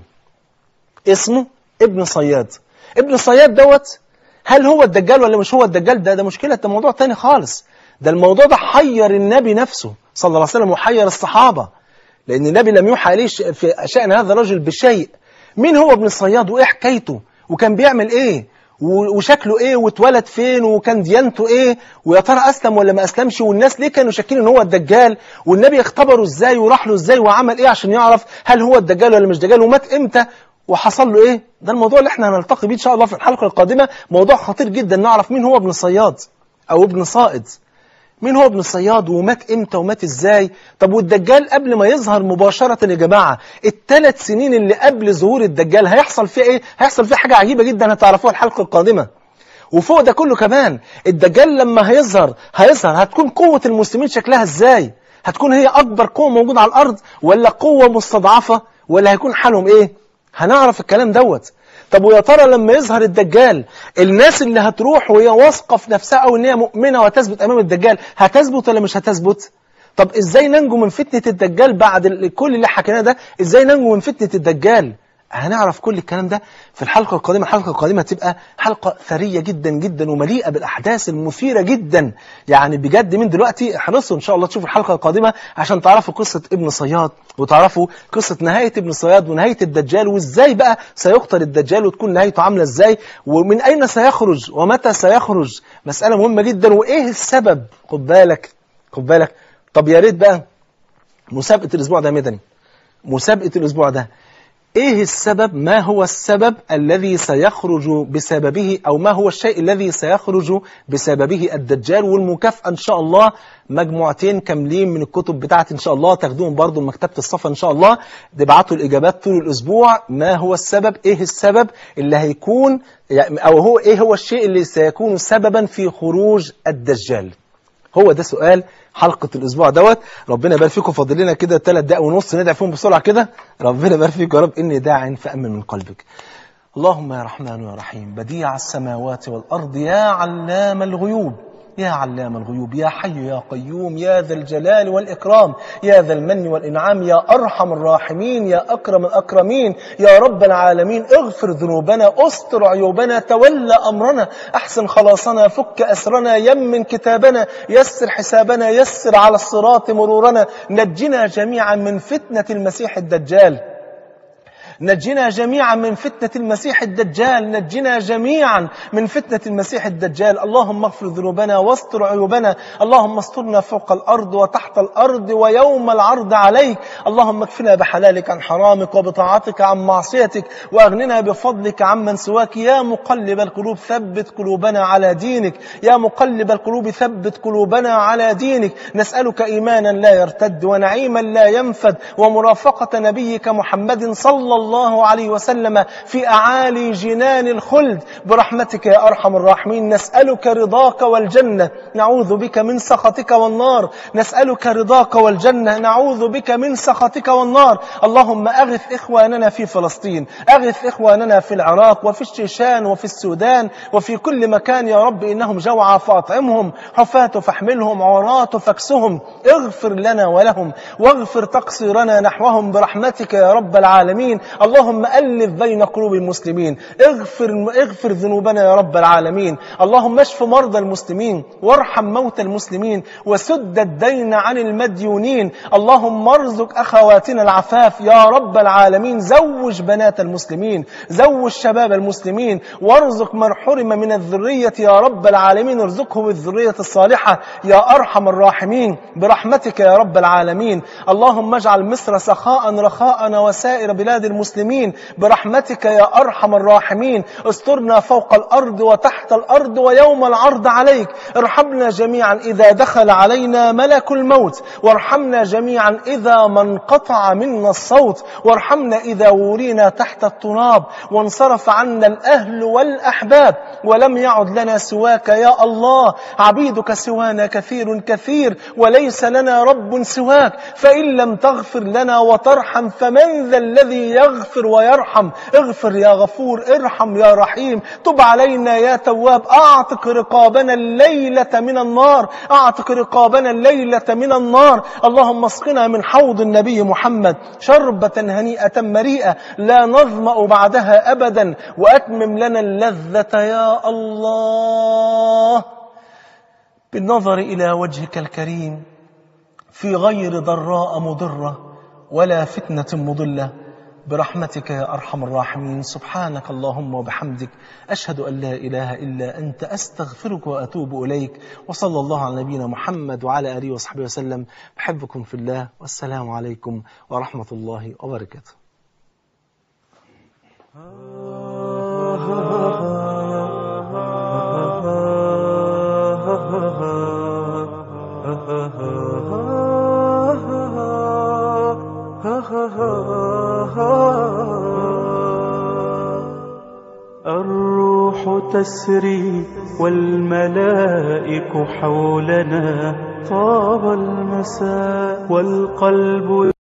اسمه ابن صياد ابن صياد دوت هل هو الدجال ولا مش هو الدجال ده ده مشكلة ده موضوع تاني خالص ده الموضوع ده حير النبي نفسه صلى الله عليه وسلم وحير الصحابة لأن النبي لم يوحى عليه في شأن هذا الرجل بشيء مين هو ابن الصياد وإيه حكايته وكان بيعمل إيه وشكله إيه واتولد فين وكان ديانته إيه ويا ترى أسلم ولا ما أسلمش والناس ليه كانوا شاكين إن هو الدجال والنبي اختبره إزاي وراح له إزاي وعمل إيه عشان يعرف هل هو الدجال ولا مش دجال ومات إمتى وحصل له ايه ده الموضوع اللي احنا هنلتقي بيه ان شاء الله في الحلقه القادمه موضوع خطير جدا نعرف مين هو ابن صياد او ابن صائد مين هو ابن الصياد ومات امتى ومات ازاي طب والدجال قبل ما يظهر مباشرة يا جماعة الثلاث سنين اللي قبل ظهور الدجال هيحصل فيه ايه هيحصل فيه حاجة عجيبة جدا هتعرفوها الحلقة القادمة وفوق ده كله كمان الدجال لما هيظهر هيظهر هتكون قوة المسلمين شكلها ازاي هتكون هي اكبر قوة موجودة على الارض ولا قوة مستضعفة ولا هيكون حالهم ايه هنعرف الكلام دوت طب ويا ترى لما يظهر الدجال الناس اللي هتروح وهي واثقه في نفسها او ان هي مؤمنه وتثبت امام الدجال هتثبت ولا مش هتثبت طب ازاي ننجو من فتنه الدجال بعد ال- كل اللي حكيناه ده ازاي ننجو من فتنه الدجال هنعرف كل الكلام ده في الحلقة القادمة الحلقة القادمة تبقى حلقة ثرية جدا جدا ومليئة بالأحداث المثيرة جدا يعني بجد من دلوقتي احرصوا إن شاء الله تشوفوا الحلقة القادمة عشان تعرفوا قصة ابن صياد وتعرفوا قصة نهاية ابن صياد ونهاية الدجال وإزاي بقى سيقتل الدجال وتكون نهايته عاملة إزاي ومن أين سيخرج ومتى سيخرج مسألة مهمة جدا وإيه السبب خد بالك خد بالك طب يا ريت بقى مسابقة الأسبوع ده يا مدني مسابقة الأسبوع ده ايه السبب ما هو السبب الذي سيخرج بسببه او ما هو الشيء الذي سيخرج بسببه الدجال والمكافأة ان شاء الله مجموعتين كاملين من الكتب بتاعتي ان شاء الله تاخدوهم برضو من مكتبة الصفا ان شاء الله تبعتوا الاجابات طول الاسبوع ما هو السبب ايه السبب اللي هيكون يعني او هو ايه هو الشيء اللي سيكون سببا في خروج الدجال هو ده سؤال حلقة الأسبوع دوت ربنا يبارك فيكم فاضل لنا كده ثلاث دقايق ونص ندعي فيهم بسرعة كده ربنا يبارك فيكم يا رب إني داع فأمن من قلبك اللهم يا رحمن يا رحيم بديع السماوات والأرض يا علام الغيوب يا علام الغيوب يا حي يا قيوم يا ذا الجلال والإكرام يا ذا المن والإنعام يا أرحم الراحمين يا أكرم الأكرمين يا رب العالمين اغفر ذنوبنا استر عيوبنا تولى أمرنا أحسن خلاصنا فك أسرنا يمن كتابنا يسر حسابنا يسر على الصراط مرورنا نجنا جميعا من فتنة المسيح الدجال نجنا جميعا من فتنة المسيح الدجال نجنا جميعا من فتنة المسيح الدجال اللهم اغفر ذنوبنا واستر عيوبنا اللهم استرنا فوق الأرض وتحت الأرض ويوم العرض عليك اللهم اكفنا بحلالك عن حرامك وبطاعتك عن معصيتك وأغننا بفضلك عمن سواك يا مقلب القلوب ثبت قلوبنا على دينك يا مقلب القلوب ثبت قلوبنا على دينك نسألك إيمانا لا يرتد ونعيما لا ينفد ومرافقة نبيك محمد صلى الله عليه وسلم في أعالي جنان الخلد برحمتك يا أرحم الراحمين نسألك رضاك والجنة نعوذ بك من سخطك والنار نسألك رضاك والجنة نعوذ بك من سخطك والنار اللهم أغث إخواننا في فلسطين أغث إخواننا في العراق وفي الشيشان وفي السودان وفي كل مكان يا رب إنهم جوعى فأطعمهم حفاة فاحملهم عراة فاكسهم اغفر لنا ولهم واغفر تقصيرنا نحوهم برحمتك يا رب العالمين اللهم ألف بين قلوب المسلمين اغفر, اغفر ذنوبنا يا رب العالمين اللهم اشف مرضى المسلمين وارحم موتى المسلمين وسد الدين عن المديونين اللهم ارزق أخواتنا العفاف يا رب العالمين زوج بنات المسلمين زوج شباب المسلمين وارزق من حرم من الذرية يا رب العالمين ارزقه بالذرية الصالحة يا أرحم الراحمين برحمتك يا رب العالمين اللهم اجعل مصر سخاء رخاء وسائر بلاد المسلمين برحمتك يا أرحم الراحمين استرنا فوق الأرض وتحت الأرض ويوم العرض عليك ارحمنا جميعا إذا دخل علينا ملك الموت وارحمنا جميعا إذا ما انقطع منا الصوت وارحمنا إذا ورينا تحت التراب وانصرف عنا الأهل والأحباب ولم يعد لنا سواك يا الله عبيدك سوانا كثير كثير وليس لنا رب سواك فإن لم تغفر لنا وترحم فمن ذا الذي يغفر ويرحم اغفر يا غفور ارحم يا رحيم تب علينا يا تواب أعتق رقابنا الليلة من النار أعتق رقابنا الليلة من النار اللهم اسقنا من حوض النبي محمد شربة هنيئة مريئة لا نظمأ بعدها أبدا وأتمم لنا اللذة يا الله بالنظر إلى وجهك الكريم في غير ضراء مضرة ولا فتنة مضلة برحمتك يا أرحم الراحمين سبحانك اللهم وبحمدك أشهد أن لا إله إلا أنت أستغفرك وأتوب إليك وصلى الله على نبينا محمد وعلى آله وصحبه وسلم بحبكم في الله والسلام عليكم ورحمة الله وبركاته الروح تسري والملائك حولنا طاب المساء والقلب